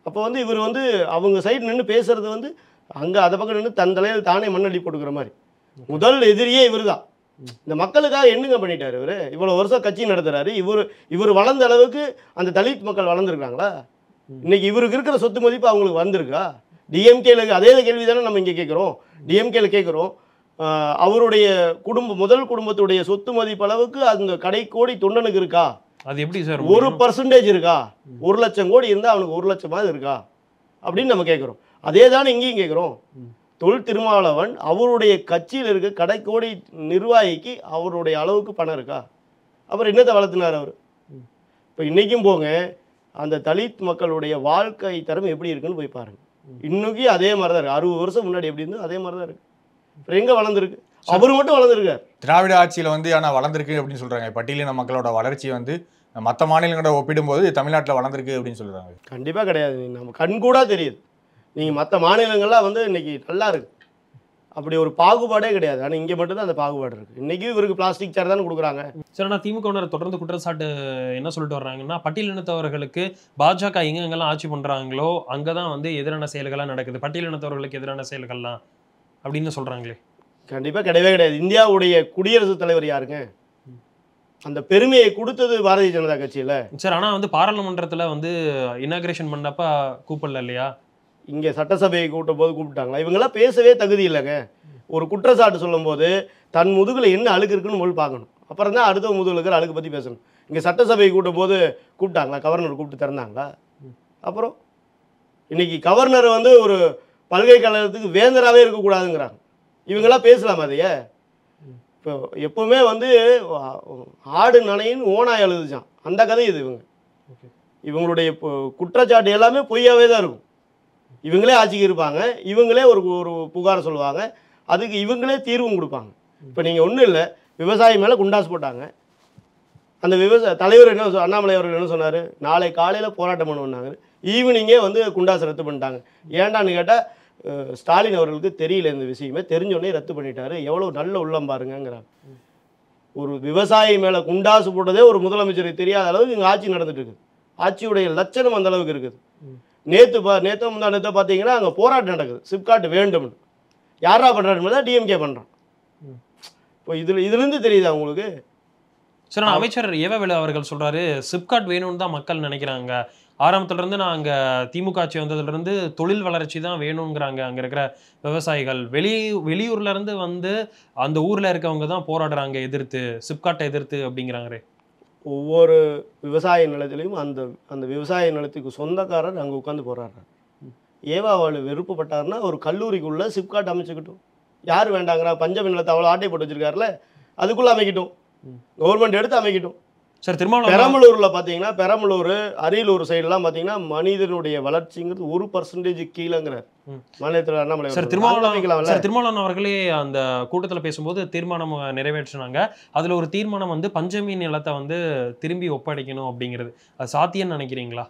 அப்போ வந்து இவர் வந்து அவங்க சைடு நின்று பேசுறது வந்து அங்கே அதை பக்கம் நின்று தன் தலையில் தானே மண்ணள்ளி போட்டுக்கிற மாதிரி முதல் எதிரியே இவர் தான் இந்த மக்களுக்காக என்னங்க பண்ணிட்டாரு இவர் இவ்வளோ வருஷம் கட்சி நடத்துறாரு இவர் இவர் வளர்ந்த அளவுக்கு அந்த தலித் மக்கள் வளர்ந்துருக்காங்களா இன்னைக்கு இவருக்கு இருக்கிற சொத்து மதிப்பு அவங்களுக்கு வந்திருக்கா டிஎம்கேல அதே கேள்வி தானே நம்ம இங்கே கேட்குறோம் டிஎம்கேல கேட்குறோம் அவருடைய குடும்ப முதல் குடும்பத்துடைய சொத்து மதிப்பு அளவுக்கு அந்த கடைக்கோடி தொண்டனுக்கு இருக்கா அது எப்படி சார் ஒரு பர்சன்டேஜ் இருக்கா ஒரு லட்சம் கோடி இருந்தால் அவனுக்கு ஒரு லட்சமாவது இருக்கா அப்படின்னு நம்ம கேட்குறோம் அதே தானே இங்கேயும் கேட்குறோம் தொல் திருமாவளவன் அவருடைய கட்சியில் இருக்க கடைக்கோடி நிர்வாகிக்கு அவருடைய அளவுக்கு பணம் இருக்கா அப்புறம் என்னத்தை வளர்த்துனார் அவர் இப்போ இன்றைக்கும் போங்க அந்த தலித் மக்களுடைய வாழ்க்கை தரம் எப்படி இருக்குன்னு போய் பாருங்க இன்னைக்கு அதே மாதிரி தான் இருக்கு அறுபது வருஷம் முன்னாடி எப்படி இருந்தோ அதே மாதிரி தான் இருக்கு அப்புறம் எங்கே வளர்ந்துருக்கு அவர் மட்டும் வளர்ந்துருக்கார் திராவிட ஆட்சியில வந்து ஆனா வளர்ந்துருக்கு அப்படின்னு சொல்றாங்க பட்டியலின மக்களோட வளர்ச்சி வந்து மற்ற மாநிலங்களோட ஒப்பிடும்போது தமிழ்நாட்டில் வளர்ந்துருக்கு அப்படின்னு சொல்றாங்க கண்டிப்பாக கிடையாது நம்ம கண்கூடா தெரியுது நீங்கள் மற்ற மாநிலங்கள்லாம் வந்து இன்னைக்கு நல்லா இருக்கு அப்படி ஒரு பாகுபாடே கிடையாது ஆனால் இங்கே மட்டும்தான் அந்த பாகுபாடு இருக்குது இன்றைக்கும் இவருக்கு பிளாஸ்டிக் சேர் தானே கொடுக்குறாங்க சரி ஆனால் திமுகவினர் தொடர்ந்து குற்றச்சாட்டு என்ன சொல்லிட்டு வர்றாங்கன்னா பட்டியலினத்தவர்களுக்கு பாஜக எங்கெங்கெல்லாம் ஆட்சி பண்றாங்களோ அங்கதான் வந்து எதிரான செயல்கள்லாம் நடக்குது பட்டியலினத்தவர்களுக்கு எதிரான செயல்கள்லாம் அப்படின்னு சொல்றாங்களே கண்டிப்பாக கிடையவே கிடையாது இந்தியாவுடைய குடியரசுத் தலைவர் யாருங்க அந்த பெருமையை கொடுத்தது பாரதிய ஜனதா கட்சியில் சார் ஆனா வந்து பாராளுமன்றத்துல வந்து இனாகிரேஷன் பண்ணப்ப கூப்பிடல இல்லையா இங்கே சட்டசபையை கூட்டும் போது கூப்பிட்டாங்களா இவங்கெல்லாம் பேசவே தகுதி இல்லைங்க ஒரு குற்றச்சாட்டு சொல்லும்போது தன் முதுகில் என்ன அழுக்கு இருக்குன்னு முதல் பார்க்கணும் அப்புறம் தான் அடுத்த முதுகில் இருக்கிற அழுக்கு பற்றி பேசணும் இங்கே சட்டசபையை கூட்டும் போது கூப்பிட்டாங்களா கவர்னர் கூப்பிட்டு திறந்தாங்களா அப்புறம் இன்னைக்கு கவர்னர் வந்து ஒரு பல்கலைக்கழகத்துக்கு வேந்தராகவே இருக்கக்கூடாதுங்கிறாங்க இவங்கெல்லாம் பேசலாம் அதையே இப்போ எப்பவுமே வந்து ஆ- ஆடு நனையின்னு ஓனாய் எழுதுச்சான் அந்த கதை இது இவங்க Okay. இவங்களுடைய பொ- குற்றச்சாட்டு எல்லாமே பொய்யாவே தான் இருக்கும் இவங்களே ஆட்சிக்கு இருப்பாங்க இவங்களே ஒரு ஒரு புகார் சொல்லுவாங்க அதுக்கு இவங்களே தீர்வும் கொடுப்பாங்க இப்போ நீங்கள் ஒன்றும் இல்லை விவசாயி மேலே குண்டாஸ் போட்டாங்க அந்த விவசாய தலைவர் என்ன சொ- அண்ணாமலை அவர்கள் என்ன சொன்னார் நாளை காலையில் போராட்டம் பண்ணுவாங்க ஈவினிங்கே வந்து குண்டாஸ் ரத்து பண்ணிட்டாங்க ஏன்டான்னு கேட்டால் ஸ்டாலின் அவர்களுக்கு தெரியல இந்த விஷயமே தெரிஞ்சோடனே ரத்து பண்ணிட்டாரு எவ்வளோ நல்ல உள்ளம் பாருங்கங்கிறாங்க ஒரு விவசாயி மேலே குண்டாசு போட்டதே ஒரு முதலமைச்சருக்கு தெரியாத அளவுக்கு இங்கே ஆட்சி நடந்துட்டு இருக்குது ஆட்சியுடைய லட்சணம் அந்த அளவுக்கு இருக்குது நேற்று பா நேற்று முந்தா நேற்று பார்த்தீங்கன்னா அங்கே போராட்டம் நடக்குது சிப்காட் வேண்டும்னு யாரா பண்ணுறாரு தான் டிஎம்கே பண்ணுறான் இப்போ இதில் இதுலேருந்து தெரியுதா உங்களுக்கு சார் ஆனா அமைச்சர் ஏவவேலு அவர்கள் சொல்றாரு சிப்காட் வேணும்னு தான் மக்கள் நினைக்கிறாங்க ஆரம்பத்துல இருந்து நான் அங்க திமுக ஆட்சி வந்ததுல இருந்து தொழில் வளர்ச்சி தான் வேணுங்கிறாங்க அங்க இருக்கிற விவசாயிகள் வெளி வெளியூர்ல இருந்து வந்து அந்த ஊர்ல இருக்கவங்க தான் போராடுறாங்க எதிர்த்து சிப்காட்டை எதிர்த்து அப்படிங்கிறாங்களே ஒவ்வொரு விவசாய நிலத்திலையும் அந்த அந்த விவசாய நிலத்துக்கு சொந்தக்காரர் அங்கே உட்காந்து போராடுறார் ஏவா அவள் விருப்பப்பட்டாருன்னா ஒரு கல்லூரிக்குள்ளே சிப்காட் அமைச்சுக்கிட்டும் யார் வேண்டாங்கிறா பஞ்சமி நிலத்தை அவ்வளோ ஆட்டை போட்டு வச்சிருக்காருல அதுக்குள்ளே அமைக்கட்டும் கவர்மெண்ட் எடுத்து அமைக்கட்டும் சார் திருமாவளவன் பெரம்பலூரில் பார்த்தீங்கன்னா பெரம்பலூர் அரியலூர் சைடெல்லாம் பார்த்தீங்கன்னா மனிதனுடைய வளர்ச்சிங்கிறது ஒரு பர்சன்டேஜ் கீழேங்கிறார் ம். மாநிலத்தில் அண்ணாமலை சார் அவர்கள். திருமாவளவன் ஆரம்பிக்கலாம்ல? சார் திருமாவளவன் அவர்களே அந்த கூட்டத்துல பேசும்போது தீர்மானம் நிறைவேற்றினாங்க அதுல ஒரு தீர்மானம் வந்து பஞ்சமி நிலத்தை வந்து திரும்பி ஒப்படைக்கணும் அப்படிங்கிறது அது சாத்தியம்னு நினைக்கிறீங்களா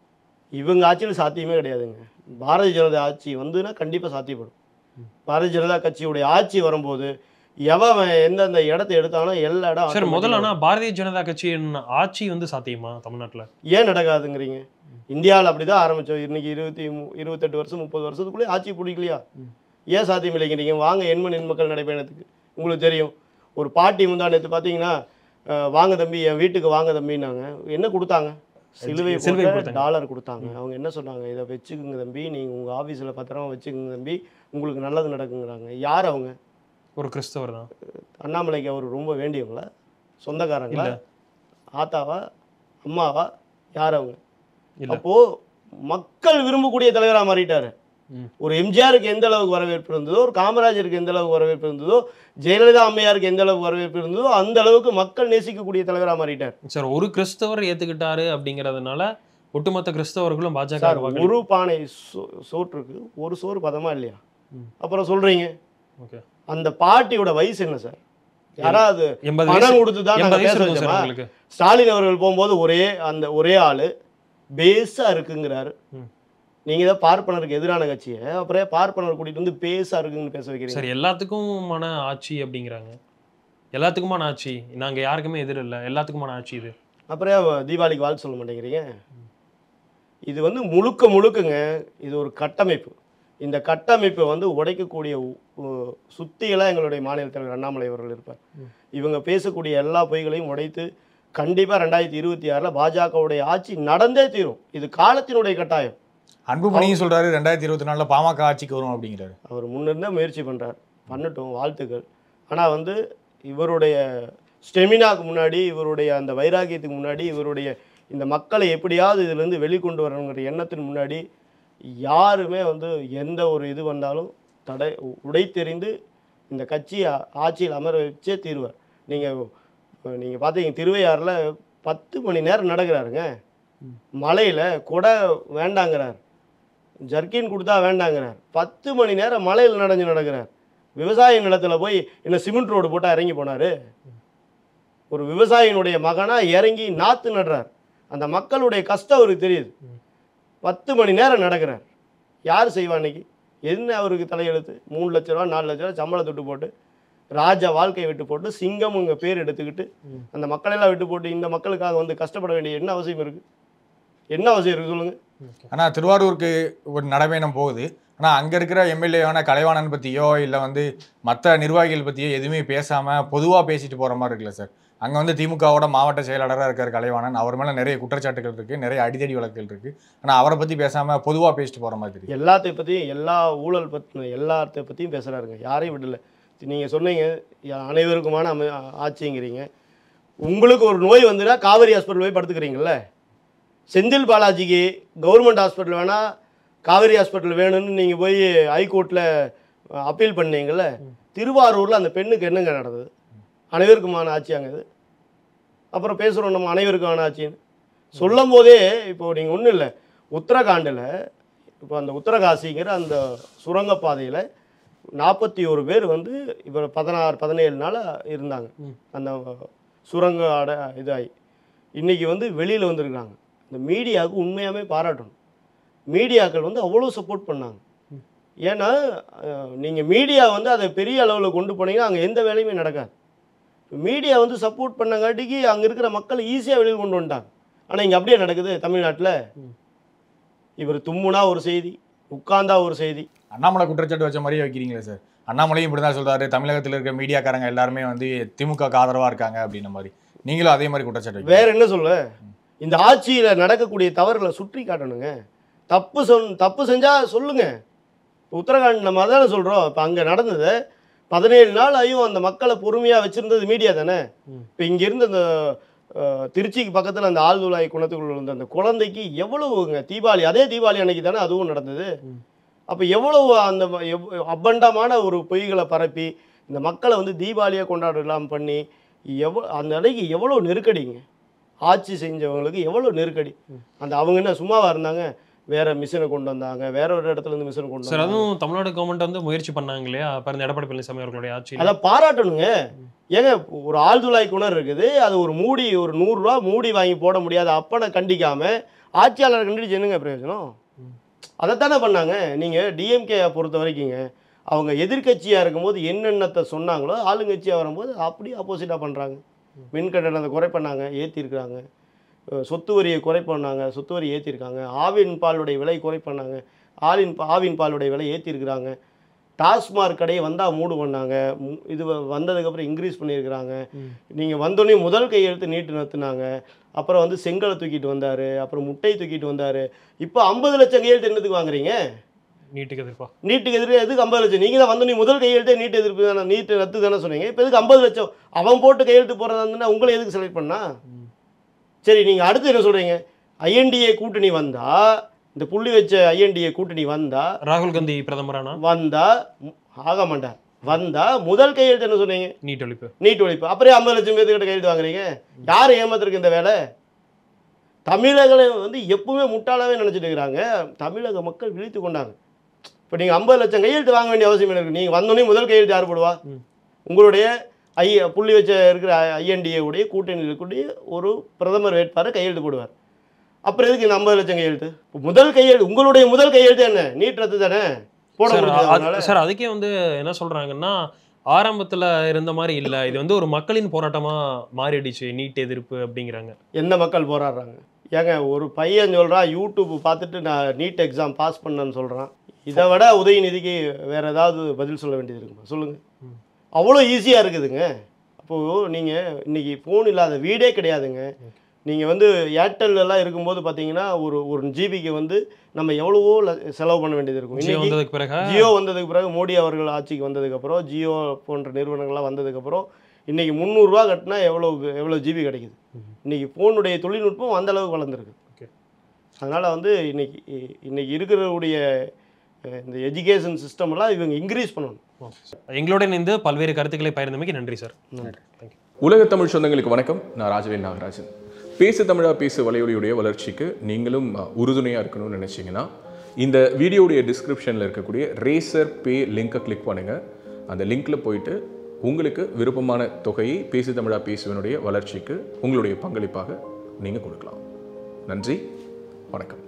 இவங்க ஆட்சியில் சாத்தியமே கிடையாதுங்க பாரதிய ஜனதா ஆட்சி வந்துன்னா கண்டிப்பாக சாத்தியப்படும் பாரதிய ஜனதா கட்சியுடைய ஆட்சி வரும்போது எவன் எந்தெந்த இடத்த எடுத்தாலும் எல்லா இடம் சார் முதல்ல automatic ஆ ஆனா பாரதிய ஜனதா கட்சியின் ஆட்சி வந்து சாத்தியமா தமிழ்நாட்டுல ஏன் நடக்காதுங்கிறீங்க இந்தியாவில் அப்படி தான் ஆரம்பித்தோம் இன்னைக்கு இருபத்தி மு- இருபத்தெட்டு வருஷம் முப்பது வருஷத்துக்குள்ளே ஆட்சி பிடிக்கலையா ஏன் சாத்தியம் இல்லைங்கிறீங்க வாங்க எண்மண் எண்மக்கள் நடைபயணத்துக்கு உங்களுக்கு தெரியும் ஒரு பாட்டி முந்தா நேற்று பார்த்தீங்கன்னா அஹ், வாங்க தம்பி என் வீட்டுக்கு வாங்க தம்பின்னாங்க என்ன கொடுத்தாங்க சிலுவை சிலுவை போட்ட கொடுத்தாங்க. டாலர் கொடுத்தாங்க அவங்க என்ன சொன்னாங்க இதை வச்சுக்குங்க தம்பி நீங்கள் உங்கள் ஆஃபீஸில் பத்திரமா வச்சுக்குங்க தம்பி உங்களுக்கு நல்லது நடக்குங்கிறாங்க யார் அவங்க ஒரு கிறிஸ்தவர் தான் அண்ணாமலைக்கு அவர் ரொம்ப வேண்டியவங்களா சொந்தக்காரங்களா இல்ல. ஆத்தாவா அம்மாவா யார் அவங்க இல்ல. அப்போ மக்கள் விரும்பக்கூடிய தலைவராக மாறிட்டாரு ம். ஒரு எம்ஜிஆருக்கு எந்த அளவுக்கு வரவேற்பு இருந்ததோ ஒரு காமராஜருக்கு எந்த அளவுக்கு வரவேற்பு இருந்ததோ ஜெயலலிதா அம்மையாருக்கு எந்த அளவுக்கு வரவேற்பு இருந்ததோ அந்த அளவுக்கு மக்கள் நேசிக்கக்கூடிய தலைவராக மாறிட்டார் சார் ஒரு கிறிஸ்தவர் ஏத்துக்கிட்டாரு அப்படிங்கறதுனால ஒட்டுமொத்த கிறிஸ்தவர்களும் பாஜக சார் வாக்களி- ஒரு பானை சோ- சோற்றுக்கு ஒரு சோறு பதமா இல்லையா ம். அப்புறம் சொல்றீங்க ஓகே அந்த பாட்டியோட வயசு என்ன சார் யாராவது எண்பது பணம் வயசு கொடுத்து தான் எண்பது நாங்க வயசு பேச இருக்கும் சார் வச்சோமா? உங்களுக்கு ஸ்டாலின் அவர்கள் போகும்போது ஒரே அந்த ஒரே ஆளு பேஸா இருக்குங்கிறாரு ம். நீங்க தான் பார்ப்பனருக்கு எதிரான கட்சியை அப்புறம் ஏன் பார்ப்பனர் கூட்டிட்டு வந்து பேஸா இருக்குன்னு பேச வைக்கிறீங்க சார் எல்லாத்துக்குமான ஆட்சி அப்படிங்கிறாங்க எல்லாத்துக்குமான ஆட்சி நாங்க யாருக்குமே எதிர் இல்லை எல்லாத்துக்குமான ஆட்சி இது அப்புறம் ஏன் தீபாவளிக்கு வாழ்த்து சொல்ல மாட்டேங்கிறீங்க இது வந்து முழுக்க முழுக்கங்க இது ஒரு கட்டமைப்பு இந்த கட்டமைப்பை வந்து உடைக்கக்கூடிய உ- உ- சுத்திகளாக எங்களுடைய மாநில தலைவர் அண்ணாமலை அவர்கள் இருப்பார் இவங்க பேசக்கூடிய எல்லா பொய்களையும் உடைத்து கண்டிப்பாக ரெண்டாயிரத்தி இருபத்தி ஆறில் பாஜகவுடைய ஆட்சி நடந்தே தீரும் இது காலத்தினுடைய கட்டாயம் அன்புமணியும் சொல்றாரு ரெண்டாயிரத்தி இருபத்தி நாலுல பாமக ஆட்சிக்கு வரும் அப்படிங்கிறாரு அவர் முன்னிருந்தே முயற்சி பண்ணுறார் பண்ணட்டும் வாழ்த்துக்கள் ஆனால் வந்து இவருடைய ஸ்டெமினாக்கு முன்னாடி இவருடைய அந்த வைராக்கியத்துக்கு முன்னாடி இவருடைய இந்த மக்களை எப்படியாவது இதிலிருந்து வெளிக்கொண்டு வரணுங்கிற எண்ணத்தின் முன்னாடி யாருமே வந்து எந்த ஒரு இது வந்தாலும் தடை உடைத்தெறிந்து இந்த கட்சி ஆ- ஆட்சியில் அமர வச்சே தீர்வார் நீங்கள் நீங்கள் பார்த்தீங்க திருவையாறில் பத்து மணி நேரம் நடக்கிறாருங்க மலையில் கொடை வேண்டாங்கிறார் ஜர்க்கின் கொடுத்தா வேண்டாங்கிறார் பத்து மணி நேரம் மலையில் நடந்து நடக்கிறார் விவசாய நிலத்துல போய் என்ன சிமெண்ட் ரோடு போட்டால் இறங்கி போனார் ஒரு விவசாயினுடைய மகனாக இறங்கி நாற்று நடுறார் அந்த மக்களுடைய கஷ்டம் அவருக்கு தெரியுது பத்து மணி நேரம் நடக்கிறார் யார் செய்வா இன்னைக்கு என்ன அவருக்கு தலையெழுத்து மூணு லட்ச ரூபா நாலு லட்ச ரூபா சம்பளம் தொட்டு போட்டு ராஜா வாழ்க்கையை விட்டு போட்டு சிங்கம் உங்க பேர் எடுத்துக்கிட்டு அந்த மக்களெல்லாம் விட்டு போட்டு இந்த மக்களுக்காக வந்து கஷ்டப்பட வேண்டிய என்ன அவசியம் இருக்கு என்ன அவசியம் இருக்கு சொல்லுங்க ஆனா திருவாரூருக்கு ஒரு நடைபயணம் போகுது ஆனா அங்க இருக்கிற எம்எல்ஏவான கலைவாணன் பத்தியோ இல்ல வந்து மற்ற நிர்வாகிகள் பத்தியோ எதுவுமே பேசாம பொதுவா பேசிட்டு போற மாதிரி இருக்குல்ல சார் அங்க வந்து திமுகவோட மாவட்ட செயலாளராக இருக்கார் கலைவாணன் அவர் மேல நிறைய குற்றச்சாட்டுகள் இருக்கு நிறைய அடிதடி வழக்குகள் இருக்கு ஆனா அவரை பத்தி பேசாம பொதுவா பேசிட்டு போற மாதிரி தெரியுது எல்லாத்தை பற்றியும் எல்லா ஊழல் பற்றின எல்லாத்த பற்றியும் பேசுகிறாருங்க யாரையும் விடல நீங்கள் சொன்னீங்க யா- அனைவருக்குமான அமை ஆட்சிங்கிறீங்க உங்களுக்கு ஒரு நோய் வந்துன்னா காவேரி ஹாஸ்பிட்டல் போய் படுத்துக்கிறீங்கல்ல செந்தில் பாலாஜிக்கு கவர்மெண்ட் ஹாஸ்பிட்டல் வேணால் காவேரி ஹாஸ்பிட்டல் வேணும்னு நீங்கள் போய் ஹைகோர்ட்டில் அப்பீல் பண்ணீங்கல்ல திருவாரூரில் அந்த பெண்ணுக்கு என்னங்க நடந்தது அனைவருக்குமான ஆட்சியாங்க இது அப்புறம் பேசுகிறோம் நம்ம அனைவருக்கான ஆட்சின்னு சொல்லும் போதே இப்போ நீங்கள் ஒன்றும் இல்லை உத்தரகாண்டில் இப்போ அந்த உத்தரகாசிங்கிற அந்த சுரங்கப்பாதையில் நாற்பத்தி ஒரு பேர் வந்து இப்போ பதினாறு பதினேழு நாள் இருந்தாங்க அந்த சுரங்க அட இதாகி இன்றைக்கி வந்து வெளியில் வந்திருக்காங்க இந்த மீடியாவுக்கு உண்மையாகவே பாராட்டணும் மீடியாக்கள் வந்து அவ்வளோ சப்போர்ட் பண்ணாங்க ஏன்னா நீங்கள் மீடியா வந்து அதை பெரிய அளவில் கொண்டு போனீங்கன்னா அங்கே எந்த வேலையுமே நடக்காது மீடியா வந்து சப்போர்ட் பண்ணங்காட்டிக்கு அங்கே இருக்கிற மக்களை ஈஸியாக வெளியில் கொண்டு வந்துட்டாங்க ஆனால் இங்கே அப்படியே நடக்குது தமிழ்நாட்டில் இவர் தும்முனா ஒரு செய்தி உட்கார்ந்தா ஒரு செய்தி அண்ணாமலை குற்றச்சாட்டு வச்ச மாதிரியே வைக்கிறீங்களே சார் அண்ணாமலையும் இப்படி தான் சொல்றாரு தமிழகத்தில் இருக்க மீடியாக்காரங்க எல்லாருமே வந்து திமுக ஆதரவா இருக்காங்க அப்படின்ன மாதிரி நீங்களும் அதே மாதிரி குற்றச்சாட்டு வைக்கிறீங்க. வேற என்ன சொல்ல இந்த ஆட்சியில் நடக்கக்கூடிய தவறுகளை சுற்றி காட்டணுங்க தப்பு சொன் தப்பு செஞ்சால் சொல்லுங்க உத்தரகாண்ட் நம்ம அதானே சொல்கிறோம் இப்போ அங்கே நடந்தது பதினேழு நாள் ஆயும் அந்த மக்களை பொறுமையாக வச்சுருந்தது மீடியா தானே இப்போ இங்கேருந்து அந்த அஹ், திருச்சிக்கு பக்கத்தில் அந்த ஆழ்துளாய் குணத்துக்குள்ள இருந்த அந்த குழந்தைக்கு எவ்வளவுங்க தீபாவளி அதே தீபாவளி அன்னைக்கு தானே அதுவும் நடந்தது அப்போ எவ்வளவு அந்த ம- எவ்- அபண்டமான ஒரு பொய்களை பரப்பி இந்த மக்களை வந்து தீபாவளியாக கொண்டாடலாம் பண்ணி எவ்வளோ அந்த அன்னைக்கு எவ்வளோ நெருக்கடிங்க ஆட்சி செஞ்சவங்களுக்கு எவ்வளோ நெருக்கடி அந்த அவங்க என்ன சும்மாவா இருந்தாங்க வேற மிஷினை கொண்டு வந்தாங்க வேற ஒரு இடத்துல இருந்து மிஷினை கொண்டு சார் வந்தாங்க அதுவும் தமிழ்நாடு கவர்மெண்ட் வந்து முயற்சி பண்ணாங்க இல்லையா அப்ப இந்த எடப்பாடி பழனிசாமி அவர்களுடைய ஆட்சியில் அதை பாராட்டணுங்க ஏங்க ஒரு ஆழ்துளாய் குணர் இருக்குது அது ஒரு மூடி ஒரு நூறுரூவா மூடி வாங்கி போட முடியாத அப்பனை கண்டிக்காம ஆட்சியாளர் கண்டிச்சு என்னங்க பிரயோஜனம் அதைத்தானே பண்ணாங்க நீங்கள் டிஎம்கே பொறுத்த வரைக்குங்க அவங்க எதிர்க்கட்சியாக இருக்கும்போது என்னென்னத்தை சொன்னாங்களோ ஆளுங்கட்சியாக வரும்போது அப்படியே ஆப்போசிட்டாக பண்ணுறாங்க மின் கட்டணத்தை குறை பண்ணாங்க ஏற்றிருக்கிறாங்க சொத்து வரியை குறை பண்ணாங்க சொத்து வரி ஏற்றிருக்காங்க ஆவின் பாலுடைய விலை குறை பண்ணாங்க ஆவின் பா- ஆவின் பாலுடைய விலை ஏற்றிருக்கிறாங்க டாஸ்மார்க் கடையை வந்தால் மூடு பண்ணாங்க மு- இது வ- வந்ததுக்கப்புறம் இன்க்ரீஸ் பண்ணியிருக்கிறாங்க நீங்கள் வந்தோடனே முதல் கையெழுத்து நீட்டு நிறுத்துனாங்க அப்புறம் வந்து செங்கலை தூக்கிட்டு வந்தார் அப்புறம் முட்டையை தூக்கிட்டு வந்தார் இப்போ ஐம்பது லட்சம் கையெழுத்து என்னத்துக்கு வாங்குறீங்க நீட்டுக்கு எதிர்ப்பா நீட்டுக்கு எதிர்ப்பு எதுக்கு ஐம்பது லட்சம் நீங்கள் தான் வந்தோடனே முதல் கையெழுத்தே நீட் எதிர்ப்பு தானே நீட்டு ரத்து தானே சொன்னீங்க இப்போ எதுக்கு ஐம்பது லட்சம் அவன் போட்டு கையெழுத்து போகிறதா இருந்தா உங்களை எதுக்கு செலக்ட் பண்ணா சரி நீங்கள் அடுத்து என்ன சொல்கிறீங்க ஐஎன்டிஏ கூட்டணி வந்தால் இந்த புள்ளி வச்ச ஐஎன்டிஏ கூட்டணி வந்தால் ராகுல் காந்தி பிரதமரானா வந்தா ம், ஆக மாட்டார் வந்தா முதல் கையெழுத்து என்ன சொன்னீங்க நீட் ஒழிப்பு நீட் ஒழிப்பு அப்புறம் ஐம்பது லட்சம் பேர்த்துக்கிட்ட கையெழுத்து வாங்குறீங்க யார் ஏமாத்துறதுக்கு இந்த வேலை தமிழர்களை வந்து எப்பவுமே முட்டாளாவே நினைச்சிட்டு இருக்கிறாங்க தமிழக மக்கள் விழித்து கொண்டாங்க இப்போ நீங்கள் ஐம்பது லட்சம் கையெழுத்து வாங்க வேண்டிய அவசியம் இருக்கு நீங்கள் வந்தோடனே முதல் கையெழுத்து யார் போடுவா உங்களுடைய ஐ புள்ளி வச்ச இருக்கிற ஐஎன்டிஏ உடைய கூட்டணியில் இருக்கக்கூடிய ஒரு பிரதமர் வேட்பாளர் கையெழுத்து போடுவார் அப்புறம் எதுக்கு இந்த ஐம்பது லட்சம் கையெழுத்து முதல் கையெழுத்து உங்களுடைய முதல் கையெழுத்து என்ன நீட் ரத்து தானே போட சார் முடியாது அது- அதனால சார் அதுக்கே வந்து என்ன சொல்றாங்கன்னா ஆரம்பத்துல இருந்த மாதிரி இல்ல இது வந்து ஒரு மக்களின் போராட்டமா மாறிடுச்சு நீட் எதிர்ப்பு அப்படிங்கிறாங்க எந்த மக்கள் போராடுறாங்க ஏங்க ஒரு பையன் சொல்கிறான் யூடியூப் பார்த்துட்டு நான் நீட் எக்ஸாம் பாஸ் பண்ணேன்னு சொல்கிறான் இதை விட உதயநிதிக்கு வேறு ஏதாவது பதில் சொல்ல வேண்டியது இருக்குமா சொல்லுங்கள் அவ்வளோ ஈஸியாக இருக்குதுங்க அப்போது நீங்கள் இன்றைக்கி ஃபோன் இல்லாத வீடே கிடையாதுங்க நீங்கள் வந்து ஏர்டெல் எல்லாம் இருக்கும்போது பார்த்தீங்கன்னா ஒரு ஒரு ஜிபிக்கு வந்து நம்ம எவ்வளவோ ல- செலவு பண்ண வேண்டியது இருக்கும் ஜியோ இன்னைக்கு வந்ததுக்கு பிறகு ஜியோ வந்ததுக்கு பிறகு மோடி அவர்கள் ஆட்சிக்கு வந்ததுக்கப்புறம் ஜியோ போன்ற நிறுவனங்கள்லாம் வந்ததுக்கப்புறம் இன்றைக்கி முந்நூறுரூவா கட்டினா எவ்வளோ எவ்வளோ ஜிபி கிடைக்குது இன்றைக்கி ஃபோனுடைய தொழில்நுட்பம் அந்த அளவுக்கு வளர்ந்துருக்கு Okay. அதனால் வந்து இன்னைக்கு இன்னைக்கு இருக்கிறவுடைய அஹ், இந்த எஜுகேஷன் சிஸ்டமெல்லாம் இவங்க இன்க்ரீஸ் பண்ணணும் எங்களோட இணைந்து பல்வேறு கருத்துக்களை பகிர்ந்தமைக்கு நன்றி சார் தேங்க்யூ உலக தமிழ் சொந்தங்களுக்கு வணக்கம் நான் ராஜவேல் நாகராஜன் பேசு தமிழா பேசு வலையொலியுடைய வளர்ச்சிக்கு நீங்களும் உறுதுணையாக இருக்கணும்னு நினச்சிங்கன்னா இந்த வீடியோடைய டிஸ்கிரிப்ஷனில் இருக்கக்கூடிய ரேசர் பே லிங்கை கிளிக் பண்ணுங்கள் அந்த லிங்க்ல போயிட்டு உங்களுக்கு விருப்பமான தொகையை பேசு தமிழா பேசுவனுடைய வளர்ச்சிக்கு உங்களுடைய பங்களிப்பாக நீங்கள் கொடுக்கலாம் நன்றி வணக்கம்